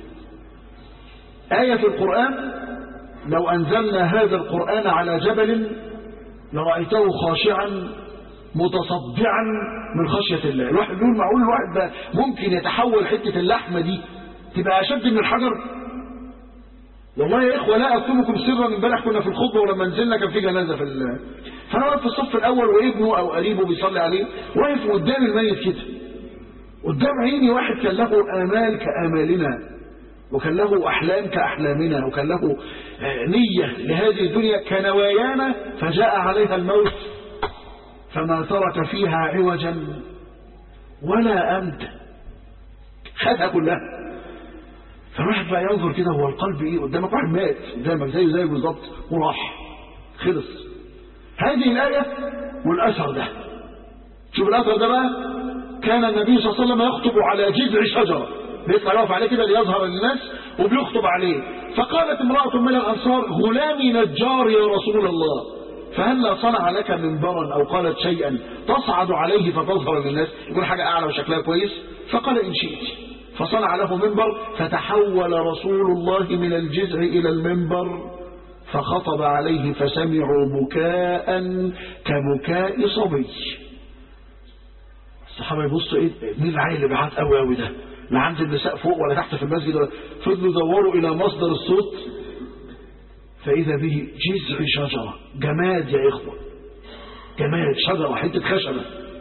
آية في القرآن لو أنزلنا هذا القرآن على جبل لرأيته خاشعا متصدعا من خشية الله الواحد يقول معقول الواحد ده ممكن يتحول حتة اللحمة دي تبقى أشد من الحجر والله يا إخوة لا أكتمكم سرا امبارح كنا في الخطبة ولما نزلنا كان في جنازة في فانا واقف في الصف الاول وابنه او قريبه بيصلي عليه واقف قدام الميت كده قدام عيني واحد كان له امال كامالنا وكان له احلام كاحلامنا وكان له نيه لهذه الدنيا كنوايانا فجاء عليها الموت فما ترك فيها عوجا ولا امتا خدها كلها فالواحد بقى ينظر كده هو القلب ايه قدامك واحد مات قدامك زيه زيه بالظبط وراح خلص هذه الآية والأثر ده شوف الأثر ده بقى كان النبي صلى الله عليه وسلم يخطب على جذع شجرة بيطلع يقف عليه كده ليظهر للناس وبيخطب عليه فقالت امرأة من الأنصار غلامي نجار يا رسول الله فهلا صنع لك منبرا أو قالت شيئا تصعد عليه فتظهر للناس يكون حاجة أعلى وشكلها كويس فقال إن شئت فصنع له منبر فتحول رسول الله من الجذع إلى المنبر فخطب عليه فسمعوا بكاء كبكاء صبي الصحابة يبصوا ايه مين العيل اللي بيعيط قوي قوي ده لا عند النساء فوق ولا تحت في المسجد ولا فضلوا يدوروا الى مصدر الصوت فاذا به جذع شجرة جماد يا اخوة جماد شجرة حتة خشبة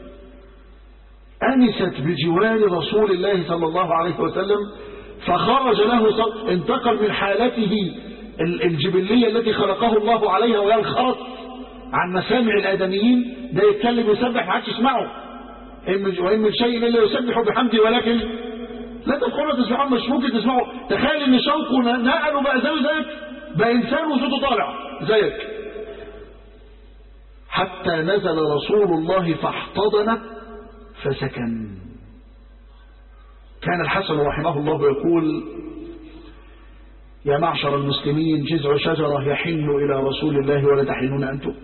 أنست بجوار رسول الله صلى الله عليه وسلم فخرج له صوت انتقل من حالته الجبلية التي خلقه الله عليها وهي الخرط عن مسامع الآدميين ده يتكلم يسبح ما حدش يسمعه وإن من شيء إلا يسبح بحمده ولكن لا تدخلوا تسمعوا مش ممكن تسمعوا تخيل إن شوقه نقله بقى زي زيك بقى إنسان وصوته طالع زيك حتى نزل رسول الله فاحتضن فسكن كان الحسن رحمه الله يقول يا معشر المسلمين جذع شجرة يحن إلى رسول الله ولا تحنون أنتم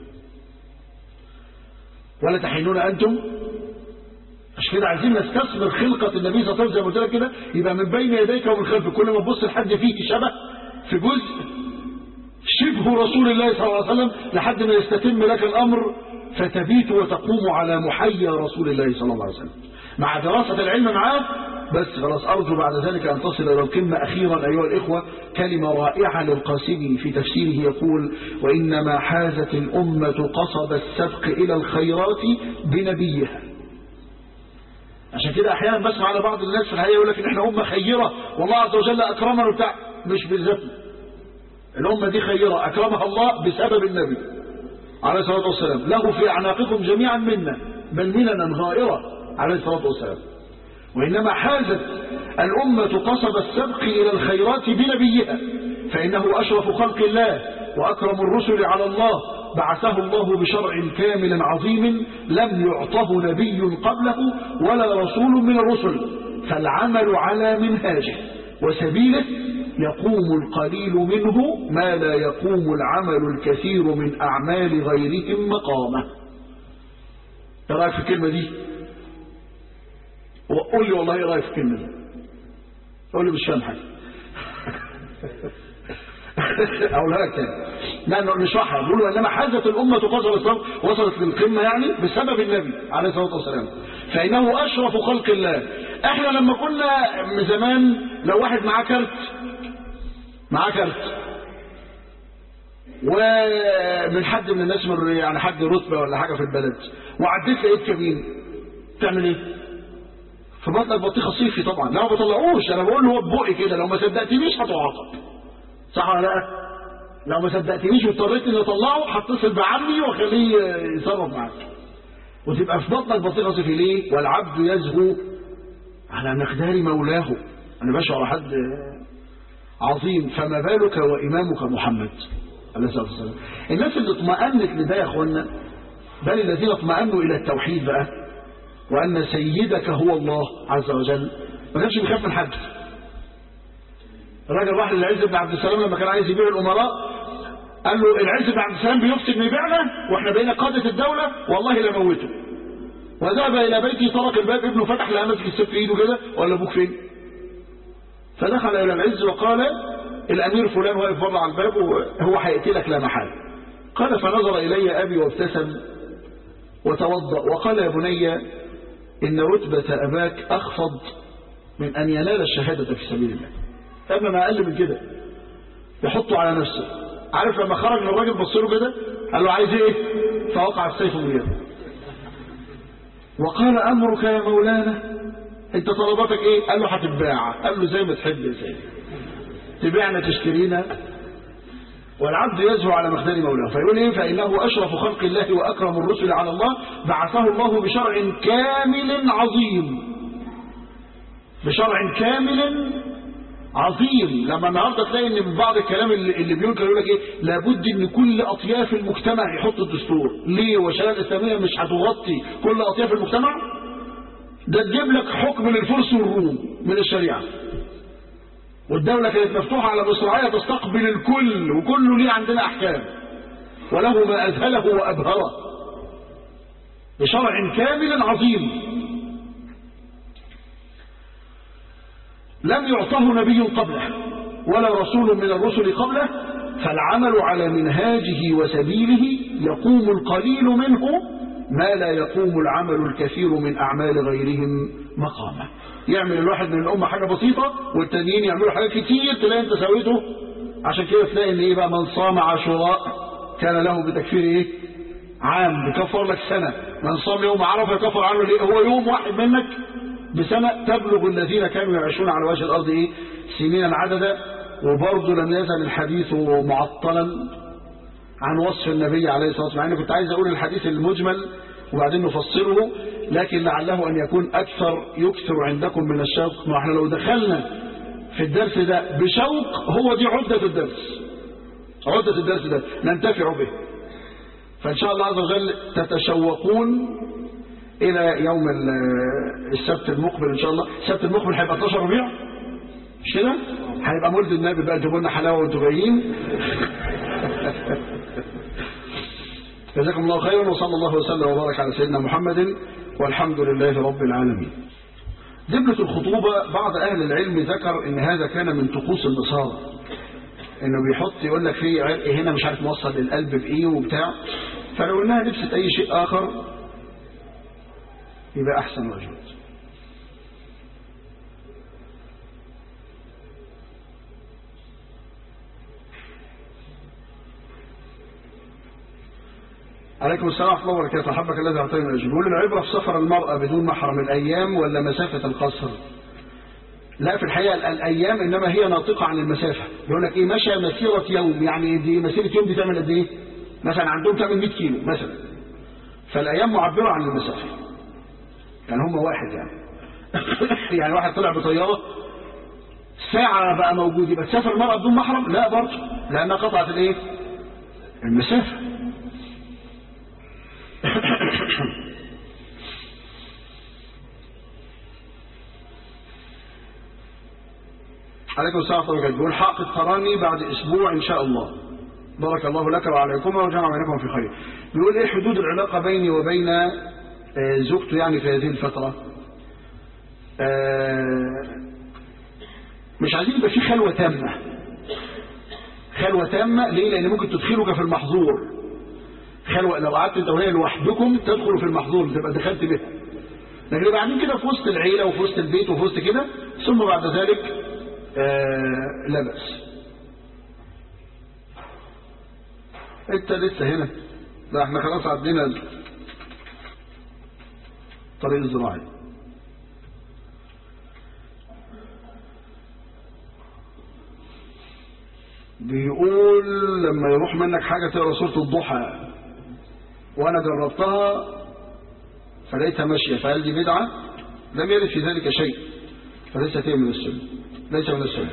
ولا تحنون أنتم مش كده عايزين نستثمر خلقة النبي صلى الله عليه وسلم زي ما قلت لك كده يبقى من بين يديك ومن خلفك كل ما تبص لحد فيه شبه في جزء شبه رسول الله صلى الله عليه وسلم لحد ما يستتم لك الأمر فتبيت وتقوم على محيا رسول الله صلى الله عليه وسلم مع دراسة العلم معاه بس خلاص أرجو بعد ذلك أن تصل إلى القمة أخيرا أيها الإخوة كلمة رائعة للقاسمي في تفسيره يقول وإنما حازت الأمة قصب السبق إلى الخيرات بنبيها عشان كده أحيانا بسمع على بعض الناس في الحقيقة يقول لك إن إحنا أمة خيرة والله عز وجل أكرمنا وبتاع مش بالذاتنا الأمة دي خيرة أكرمها الله بسبب النبي عليه الصلاة والسلام له في أعناقكم جميعا منا بل مننا غائرة عليه الصلاة والسلام وإنما حازت الأمة قصب السبق إلى الخيرات بنبيها فإنه أشرف خلق الله وأكرم الرسل على الله بعثه الله بشرع كامل عظيم لم يعطه نبي قبله ولا رسول من الرسل فالعمل على منهاجه وسبيله يقوم القليل منه ما لا يقوم العمل الكثير من أعمال غيرهم مقامه ايه رايك في الكلمة دي قول لي والله ايه رايك في الكلمة دي قول لي مش فاهم حاجة اقولها لك تاني لا نشرحها بيقولوا انما حازت الامه قصر الصبر وصلت للقمه يعني بسبب النبي عليه الصلاه والسلام فانه اشرف خلق الله احنا لما كنا من زمان لو واحد معاه كارت معاه كارت ومن حد من الناس من يعني حد رتبه ولا حاجه في البلد وعديت لقيت كمين تعمل ايه؟ في بطنك بطيخه صيفي طبعا لا ما بطلعوش انا بقول له هو ببقي كده لو ما صدقتنيش هتعاقب صح ولا لا؟ لو ما صدقتنيش واضطريت اني اطلعه هتصل بعمي واخليه يتصرف معاك وتبقى في بطنك بطيخه صيفي ليه؟ والعبد يزهو على مقدار مولاه انا باشا على حد عظيم فما بالك وامامك محمد عليه الصلاه والسلام الناس اللي اطمأنت لده يا اخوانا بل الذين اطمأنوا الى التوحيد بقى وان سيدك هو الله عز وجل ما كانش بيخاف من حد الراجل راح للعز بن عبد السلام لما كان عايز يبيع الامراء قال له العز بن عبد السلام بيفسد انه يبيعنا واحنا بقينا قاده الدوله والله لموته وذهب الى بيته طرق الباب ابنه فتح لها ماسك السيف في ايده كده ولا ابوك فين فدخل الى العز وقال الامير فلان واقف بره على الباب وهو هيقتلك لا محال قال فنظر الي ابي وابتسم وتوضا وقال يا بني ان رتبه اباك اخفض من ان ينال الشهاده في سبيل الله اما ما اقل من كده يحطه على نفسه عارف لما خرج من الراجل بص له كده قال له عايز ايه فوقع السيف من يده وقال أمرك يا مولانا انت طلباتك ايه قال له هتتباع قال له زي ما تحب يا سيدي تبيعنا تشترينا والعبد يزهو على مخدر مولاه فيقول ايه فانه اشرف خلق الله واكرم الرسل على الله بعثه الله بشرع كامل عظيم بشرع كامل عظيم لما النهارده تلاقي ان من بعض الكلام اللي, اللي بينكر يقول لك ايه لابد ان كل اطياف المجتمع يحط الدستور ليه والشريعه الاسلاميه مش هتغطي كل اطياف المجتمع ده تجيب لك حكم للفرس والروم من الشريعه والدولة كانت مفتوحة على مصراعية تستقبل الكل وكله ليه عندنا أحكام وله ما أذهله وأبهره بشرع كامل عظيم لم يعطه نبي قبله ولا رسول من الرسل قبله فالعمل على منهاجه وسبيله يقوم القليل منه ما لا يقوم العمل الكثير من أعمال غيرهم مقامه يعمل الواحد من الأمة حاجة بسيطة والتانيين يعملوا حاجات كتير تلاقي انت سويته عشان كده تلاقي ان ايه بقى من صام عاشوراء كان له بتكفير ايه عام بكفر لك سنة من صام يوم عرفة يكفر عنه ليه هو يوم واحد منك بسنة تبلغ الذين كانوا يعيشون على وجه الأرض ايه سنين عددا وبرضه لم يزل الحديث معطلا عن وصف النبي عليه الصلاة والسلام يعني كنت عايز أقول الحديث المجمل وبعدين نفصله لكن لعله أن يكون أكثر يكثر عندكم من الشوق ما احنا لو دخلنا في الدرس ده بشوق هو دي عدة الدرس عدة الدرس ده ننتفع به فإن شاء الله عز وجل تتشوقون إلى يوم السبت المقبل إن شاء الله السبت المقبل هيبقى 12 ربيع مش كده هيبقى مولد النبي بقى تجيبوا لنا حلاوة وانتوا جايين جزاكم الله خيرا وصلى الله وسلم وبارك على سيدنا محمد والحمد لله رب العالمين دبلة الخطوبة بعض أهل العلم ذكر إن هذا كان من طقوس النصارى إنه بيحط يقول لك في عرق هنا مش عارف موصل للقلب بإيه وبتاع فلو إنها لبست أي شيء آخر يبقى أحسن وأجود عليكم السلام ورحمة الله وبركاته حبك الذي أعطينا الأجر يقول العبرة في سفر المرأة بدون محرم الأيام ولا مسافة القصر لا في الحقيقة الأيام إنما هي ناطقة عن المسافة يقول لك إيه مشى مسيرة يوم يعني دي مسيرة يوم دي تعمل قد إيه مثلا عندهم تعمل 100 كيلو مثلا فالأيام معبرة عن المسافة يعني هم واحد يعني يعني واحد طلع بطيارة ساعة بقى موجود يبقى تسافر المرأة بدون محرم لا برضه لأنها قطعت الإيه المسافة عليكم السلام ورحمة الله بيقول حق التراني بعد أسبوع إن شاء الله بارك الله لك وعليكما وجمع بينكم في خير بيقول إيه حدود العلاقة بيني وبين زوجته يعني في هذه الفترة مش عايزين يبقى في خلوة تامة خلوة تامة ليه لأن ممكن تدخلك في المحظور خلوة لو قعدت انت وهي لوحدكم تدخلوا في المحظور تبقى دخلت به لكن يبقى قاعدين كده في وسط العيلة وفي وسط البيت وفي وسط كده ثم بعد ذلك آه لا بأس انت لسه هنا لا احنا خلاص عدينا الطريق الزراعي بيقول لما يروح منك حاجة تقرا سورة الضحى وانا جربتها فلقيتها ماشية فهل دي بدعة لم يرد في ذلك شيء فليست هي من السنة ليس من السنة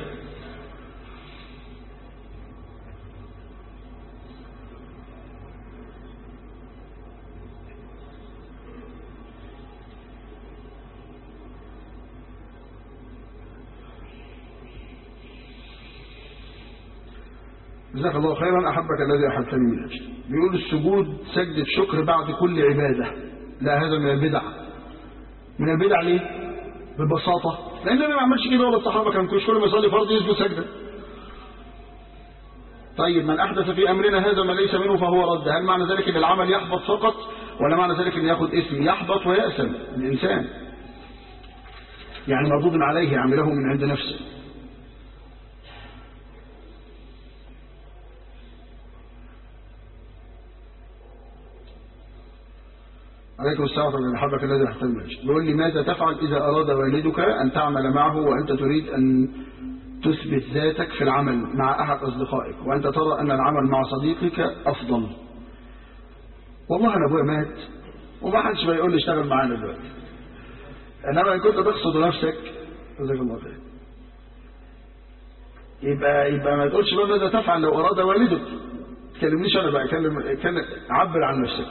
جزاك الله خيرا أحبك الذي أحبتني من أجل بيقول السجود سجدة شكر بعد كل عبادة لا هذا من البدع من البدع ليه ببساطة لأن أنا ما عملش كده ولا الصحابة كان كل ما يصلي فرض يسجد سجدة طيب من أحدث في أمرنا هذا ما ليس منه فهو رد هل معنى ذلك أن العمل يحبط فقط ولا معنى ذلك أن يأخذ اسم يحبط ويأسم الإنسان يعني مردود عليه عمله من عند نفسه عليكم السلام ورحمة الله حبك الذي يحتاج المجد بيقول لي ماذا تفعل إذا أراد والدك أن تعمل معه وأنت تريد أن تثبت ذاتك في العمل مع أحد أصدقائك وأنت ترى أن العمل مع صديقك أفضل والله أنا أبويا مات وما حدش بيقول لي اشتغل معانا دلوقتي إنما إن كنت تقصد نفسك جزاك الله خير يبقى يبقى ما تقولش بقى ماذا تفعل لو أراد والدك تكلمنيش أنا بقى كلم كلم عبر عن نفسك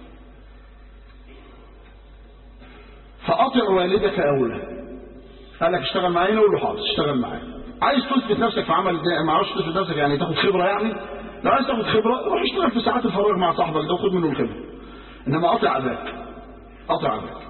فأطع والدك أولى قال لك اشتغل معايا نقول له حاضر اشتغل معايا عايز تثبت نفسك في عمل ما عاوز تثبت نفسك يعني تاخد خبرة يعني لو عايز تاخد خبرة روح اشتغل في ساعات الفراغ مع صاحبك ده وخد منه الخبرة إنما أطع ذاك أطع ذاك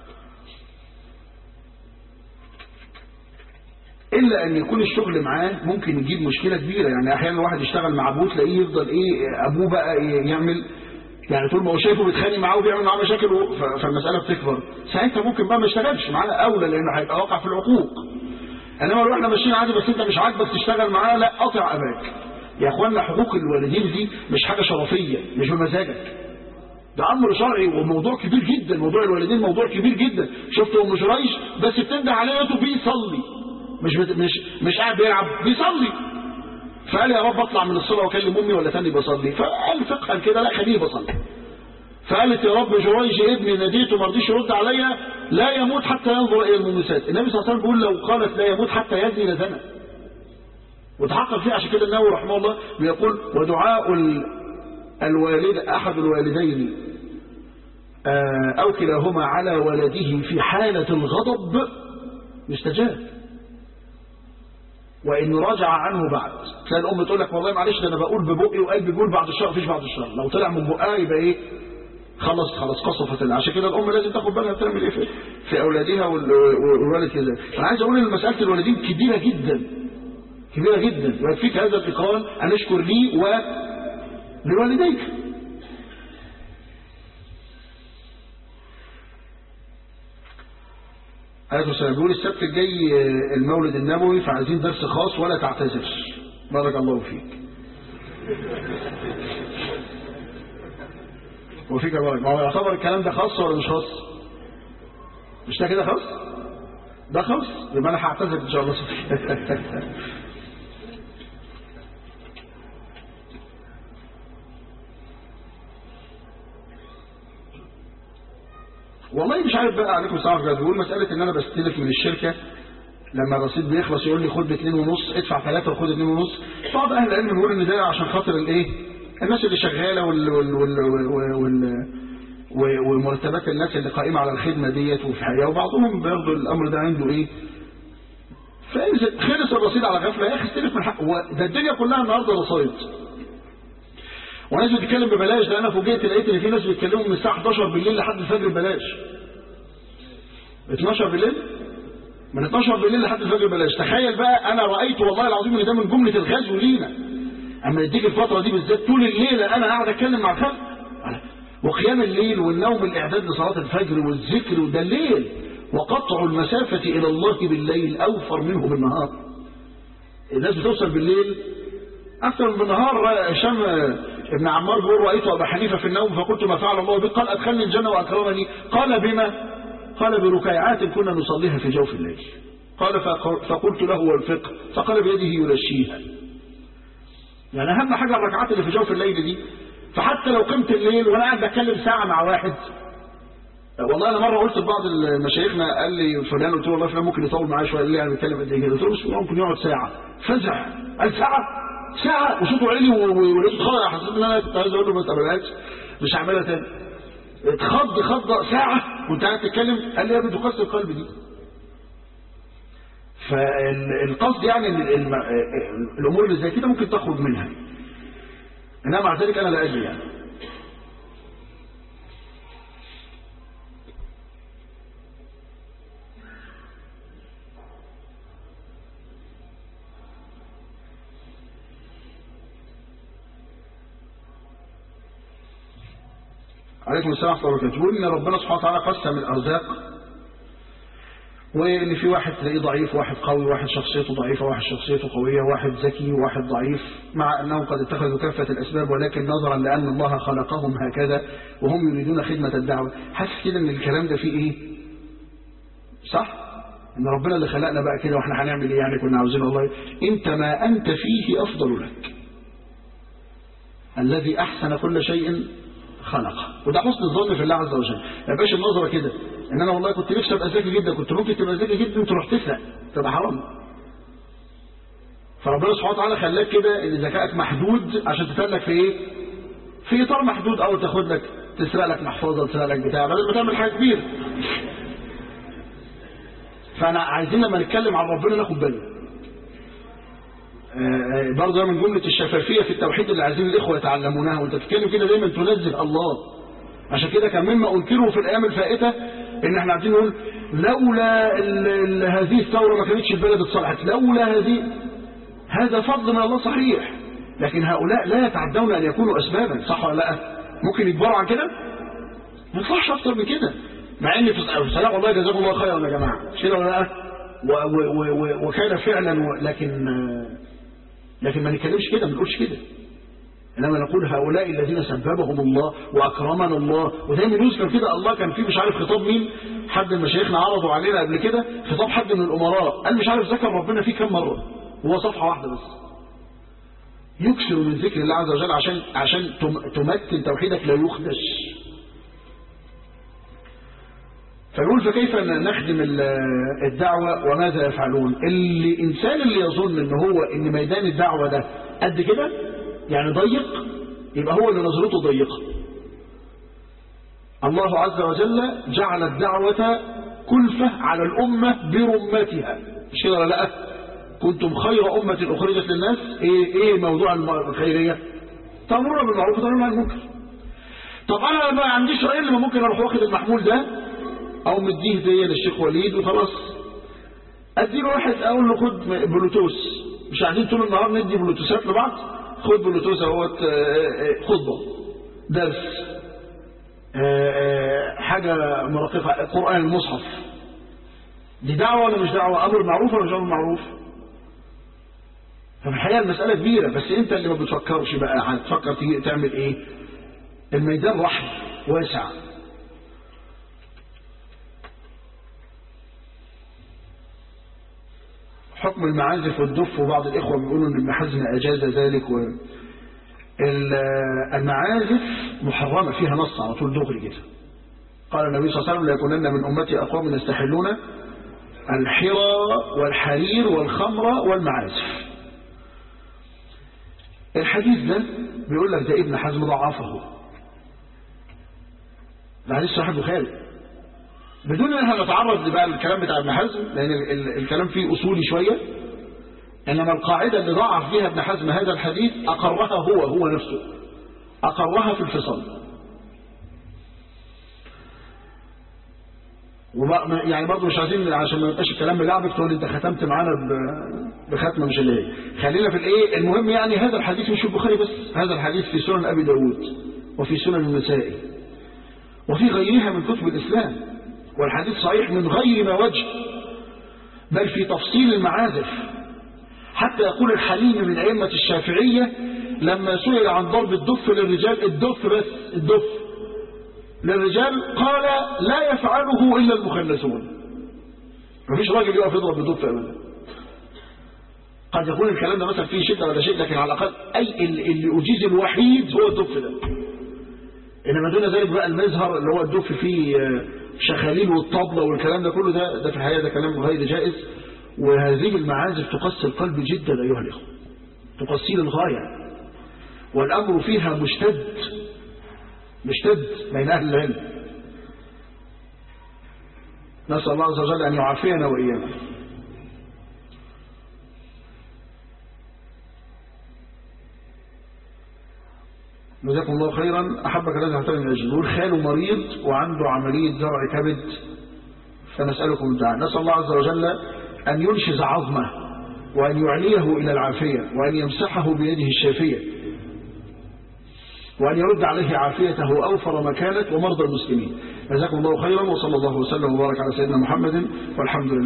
إلا أن يكون الشغل معاه ممكن يجيب مشكلة كبيرة يعني أحيانا الواحد يشتغل مع أبوه تلاقيه يفضل إيه أبوه بقى يعمل يعني طول ما هو شايفه بيتخانق معاه وبيعمل معاه مشاكل فالمسألة بتكبر ساعتها ممكن بقى ما يشتغلش معاه أولى لأنه هيبقى واقع في العقوق إنما لو احنا ماشيين عادي بس أنت مش عاجبك تشتغل معاه لا قطع أباك يا إخوانا حقوق الوالدين دي مش حاجة شرفية مش بمزاجك ده أمر شرعي وموضوع كبير جدا موضوع الوالدين موضوع كبير جدا شفت أم جريش بس بتنده عليه لقيته بيصلي مش بت... مش مش قاعد بيلعب بيصلي فقال يا رب اطلع من الصلاه واكلم امي ولا تاني بصلي فقال فقها كده لا خليه بصلي فقالت يا رب جريج ابني ناديته ما رضيش يرد عليا لا يموت حتى ينظر الى الممسات النبي صلى الله عليه وسلم بيقول لو قالت لا يموت حتى يزني لزنى وتحقق فيه عشان كده النووي رحمه الله بيقول ودعاء الوالد احد الوالدين او كلاهما على ولده في حاله الغضب يستجاب وإن رجع عنه بعد تلاقي الأم تقول لك والله معلش ده أنا بقول ببقي وقلبي بيقول بعد الشهر مفيش بعد الشهر لو طلع من بقها يبقى إيه خلص خلاص قصفت الله عشان كده الأم لازم تاخد بالها بتعمل إيه في, في أولادها والوالد كده أنا عايز أقول إن مسألة الوالدين كبيرة جدا كبيرة جدا ويكفيك هذا الإقرار أن أشكر لي ولوالديك آية السلام بيقول السبت الجاي المولد النبوي فعايزين درس خاص ولا تعتذر بارك الله فيك وفيك بارك ما هو يعتبر الكلام ده خاص ولا مش خاص مش ده كده خاص ده خاص يبقى انا هعتذر ان شاء الله والله مش عارف بقى عليكم السلام عليكم بيقول مسألة ان انا بستلف من الشركة لما الرصيد بيخلص يقول لي خد باثنين ونص ادفع ثلاثة وخد اثنين ونص بعض اهل العلم بيقول ان ده عشان خاطر الايه الناس اللي شغالة وال وال وال وال ومرتبات الناس اللي قائمة على الخدمة ديت وفي حياة وبعضهم بياخدوا الامر ده عنده ايه خلص الرصيد على غفلة يا اخي استلف من حق ده الدنيا كلها النهارده رصايد وناس بتتكلم ببلاش ده انا فوجئت لقيت ان في ناس بيتكلموا من الساعه 11 بالليل لحد الفجر ببلاش 12 بالليل من 12 بالليل لحد الفجر ببلاش تخيل بقى انا رايت والله العظيم ان ده من جمله الغزو لينا اما يديك الفتره دي بالذات طول الليله انا قاعد اتكلم مع الخلق وقيام الليل والنوم الاعداد لصلاه الفجر والذكر وده الليل وقطع المسافه الى الله بالليل اوفر منه بالنهار الناس بتوصل بالليل اكثر من بالنهار هشام ابن عمار بيقول رأيت أبا حنيفة في النوم فقلت ما فعل الله بي قال أدخلني الجنة وأكرمني قال بما قال بركيعات كنا نصليها في جوف الليل قال فقلت له والفقه فقال بيده يلشيها يعني أهم حاجة الركعات اللي في جوف الليل دي فحتى لو قمت الليل وأنا قاعد بتكلم ساعة مع واحد والله انا مره قلت لبعض مشايخنا قال لي فلان قلت له والله فلان ممكن يطول معايا شويه قال لي انا بتكلم قد ايه كده قلت له ممكن يقعد ساعه فزع قال ساعه ساعة وصوته عالي ولقيته خلاص حسيت ان انا كنت عايز اقول له ما تقبلهاش مش هعملها تاني اتخض خضة ساعة وانت قاعد تتكلم قال لي يا ابني تقسي القلب دي فالقصد يعني ان الامور اللي زي كده ممكن تخرج منها انما مع ذلك انا لا ادري يعني عليكم السلام ورحمة الله وبركاته يقول إن ربنا سبحانه وتعالى قسم الأرزاق وان في واحد تلاقيه ضعيف واحد قوي واحد شخصيته ضعيفه واحد شخصيته قويه واحد ذكي وواحد ضعيف مع انهم قد اتخذوا كافه الاسباب ولكن نظرا لان الله خلقهم هكذا وهم يريدون خدمه الدعوه حاسس كده ان الكلام ده فيه ايه صح ان ربنا اللي خلقنا بقى كده واحنا هنعمل ايه يعني كنا عاوزين والله انت ما انت فيه افضل لك الذي احسن كل شيء خلقه وده حسن الظن في الله عز وجل ما يبقاش النظره كده ان انا والله كنت نفسي ابقى ذكي جدا كنت ممكن تبقى ذكي جدا تروح تسرق تبقى حرام فربنا سبحانه وتعالى خلاك كده ان ذكائك محدود عشان تتلك في ايه في اطار محدود او تاخد لك تسرق لك محفظه تسرق لك بتاع بدل ما تعمل حاجه كبيره فانا عايزين لما نتكلم عن ربنا ناخد بالنا برضه من جملة الشفافية في التوحيد اللي عايزين الإخوة يتعلمونها وأنت تتكلم كده دايما تنزل الله عشان كده كان مما أنكره في الأيام الفائتة إن إحنا عايزين نقول لولا ال ال هذه الثورة ما كانتش البلد اتصلحت لولا هذه هذا فضل من الله صحيح لكن هؤلاء لا يتعدون أن يكونوا أسبابا صح ولا لا ممكن يكبروا عن كده ما يطلعش أكتر من كده مع إن في السلام والله جزاكم الله خيرا يا جماعة مش كده ولا لا وكان فعلا لكن لكن ما نتكلمش كده ما نقولش كده انما نقول هؤلاء الذين سببهم الله واكرمنا الله ودايما يذكر كده الله كان فيه مش عارف خطاب مين حد من مشايخنا عرضوا علينا قبل كده خطاب حد من الامراء قال مش عارف ذكر ربنا فيه كم مره هو صفحه واحده بس يكثر من ذكر الله عز وجل عشان عشان تمكن توحيدك لا يخدش فنقول فكيف نخدم الدعوة وماذا يفعلون اللي الإنسان اللي يظن ان هو ان ميدان الدعوة ده قد كده يعني ضيق يبقى هو اللي نظرته ضيقة الله عز وجل جعل الدعوة كلفة على الأمة برمتها مش كده ولا لا كنتم خير أمة أخرجت للناس ايه, إيه موضوع الخيرية تأمرنا بالمعروف وتنهون عن المنكر طب انا ما عنديش رأي اللي ممكن اروح واخد المحمول ده او مديه هديه للشيخ وليد وخلاص اديله واحد اقول له خد بلوتوث مش قاعدين طول النهار ندي بلوتوثات لبعض خد بلوتوث اهوت خطبه درس حاجه مرققه قران المصحف دي دعوه ولا مش دعوه امر معروف ولا مش امر معروف ففي الحقيقه المساله كبيره بس انت اللي ما بتفكرش بقى هتفكر تعمل ايه الميدان رحب واسع حكم المعازف والدف وبعض الإخوة بيقولوا أن ابن حزم أجاز ذلك و المعازف محرمة فيها نص على طول دغري كده قال النبي صلى الله عليه وسلم ليكونن من أمتي أقوام يستحلون الحرى والحرير والخمر والمعازف الحديث ده بيقول لك ده ابن حزم ضعفه ده حديث صحيح البخاري بدون ان احنا نتعرض بقى الكلام بتاع ابن حزم لان الكلام فيه اصولي شويه انما القاعده اللي ضعف فيها ابن حزم هذا الحديث اقرها هو هو نفسه اقرها في الفصل يعني برضه مش عايزين عشان ما يبقاش الكلام بلعبك تقول انت ختمت معانا بختمه مش اللي هي خلينا في الايه المهم يعني هذا الحديث مش في البخاري بس هذا الحديث في سنن ابي داود وفي سنن النسائي وفي غيرها من كتب الاسلام والحديث صحيح من غير ما وجه بل في تفصيل المعازف حتى يقول الحليم من أئمة الشافعية لما سئل عن ضرب الدف للرجال الدف بس الدف للرجال قال لا يفعله إلا المخلصون مفيش راجل يقف يضرب بالدف أبدا قد يكون الكلام ده مثلا فيه شدة ولا شيء لكن على الأقل أي اللي أجيز الوحيد هو الدف ده إنما دون ذلك بقى المزهر اللي هو الدف فيه شخاليل والطبلة والكلام ده كله ده ده في الحقيقة ده كلام غير جائز وهذه المعازف تقسي القلب جدا أيها الإخوة تقسي للغاية والأمر فيها مشتد مشتد بين أهل العلم نسأل الله عز وجل أن يعافينا وإياكم جزاكم الله خيرا أحبك الذي اعتني من أجل يقول خاله مريض وعنده عملية زرع كبد فنسألكم الدعاء نسأل الله عز وجل أن ينشز عظمه وأن يعليه إلى العافية وأن يمسحه بيده الشافية وأن يرد عليه عافيته أوفر ما كانت ومرضى المسلمين جزاكم الله خيرا وصلى الله وسلم وبارك على سيدنا محمد والحمد لله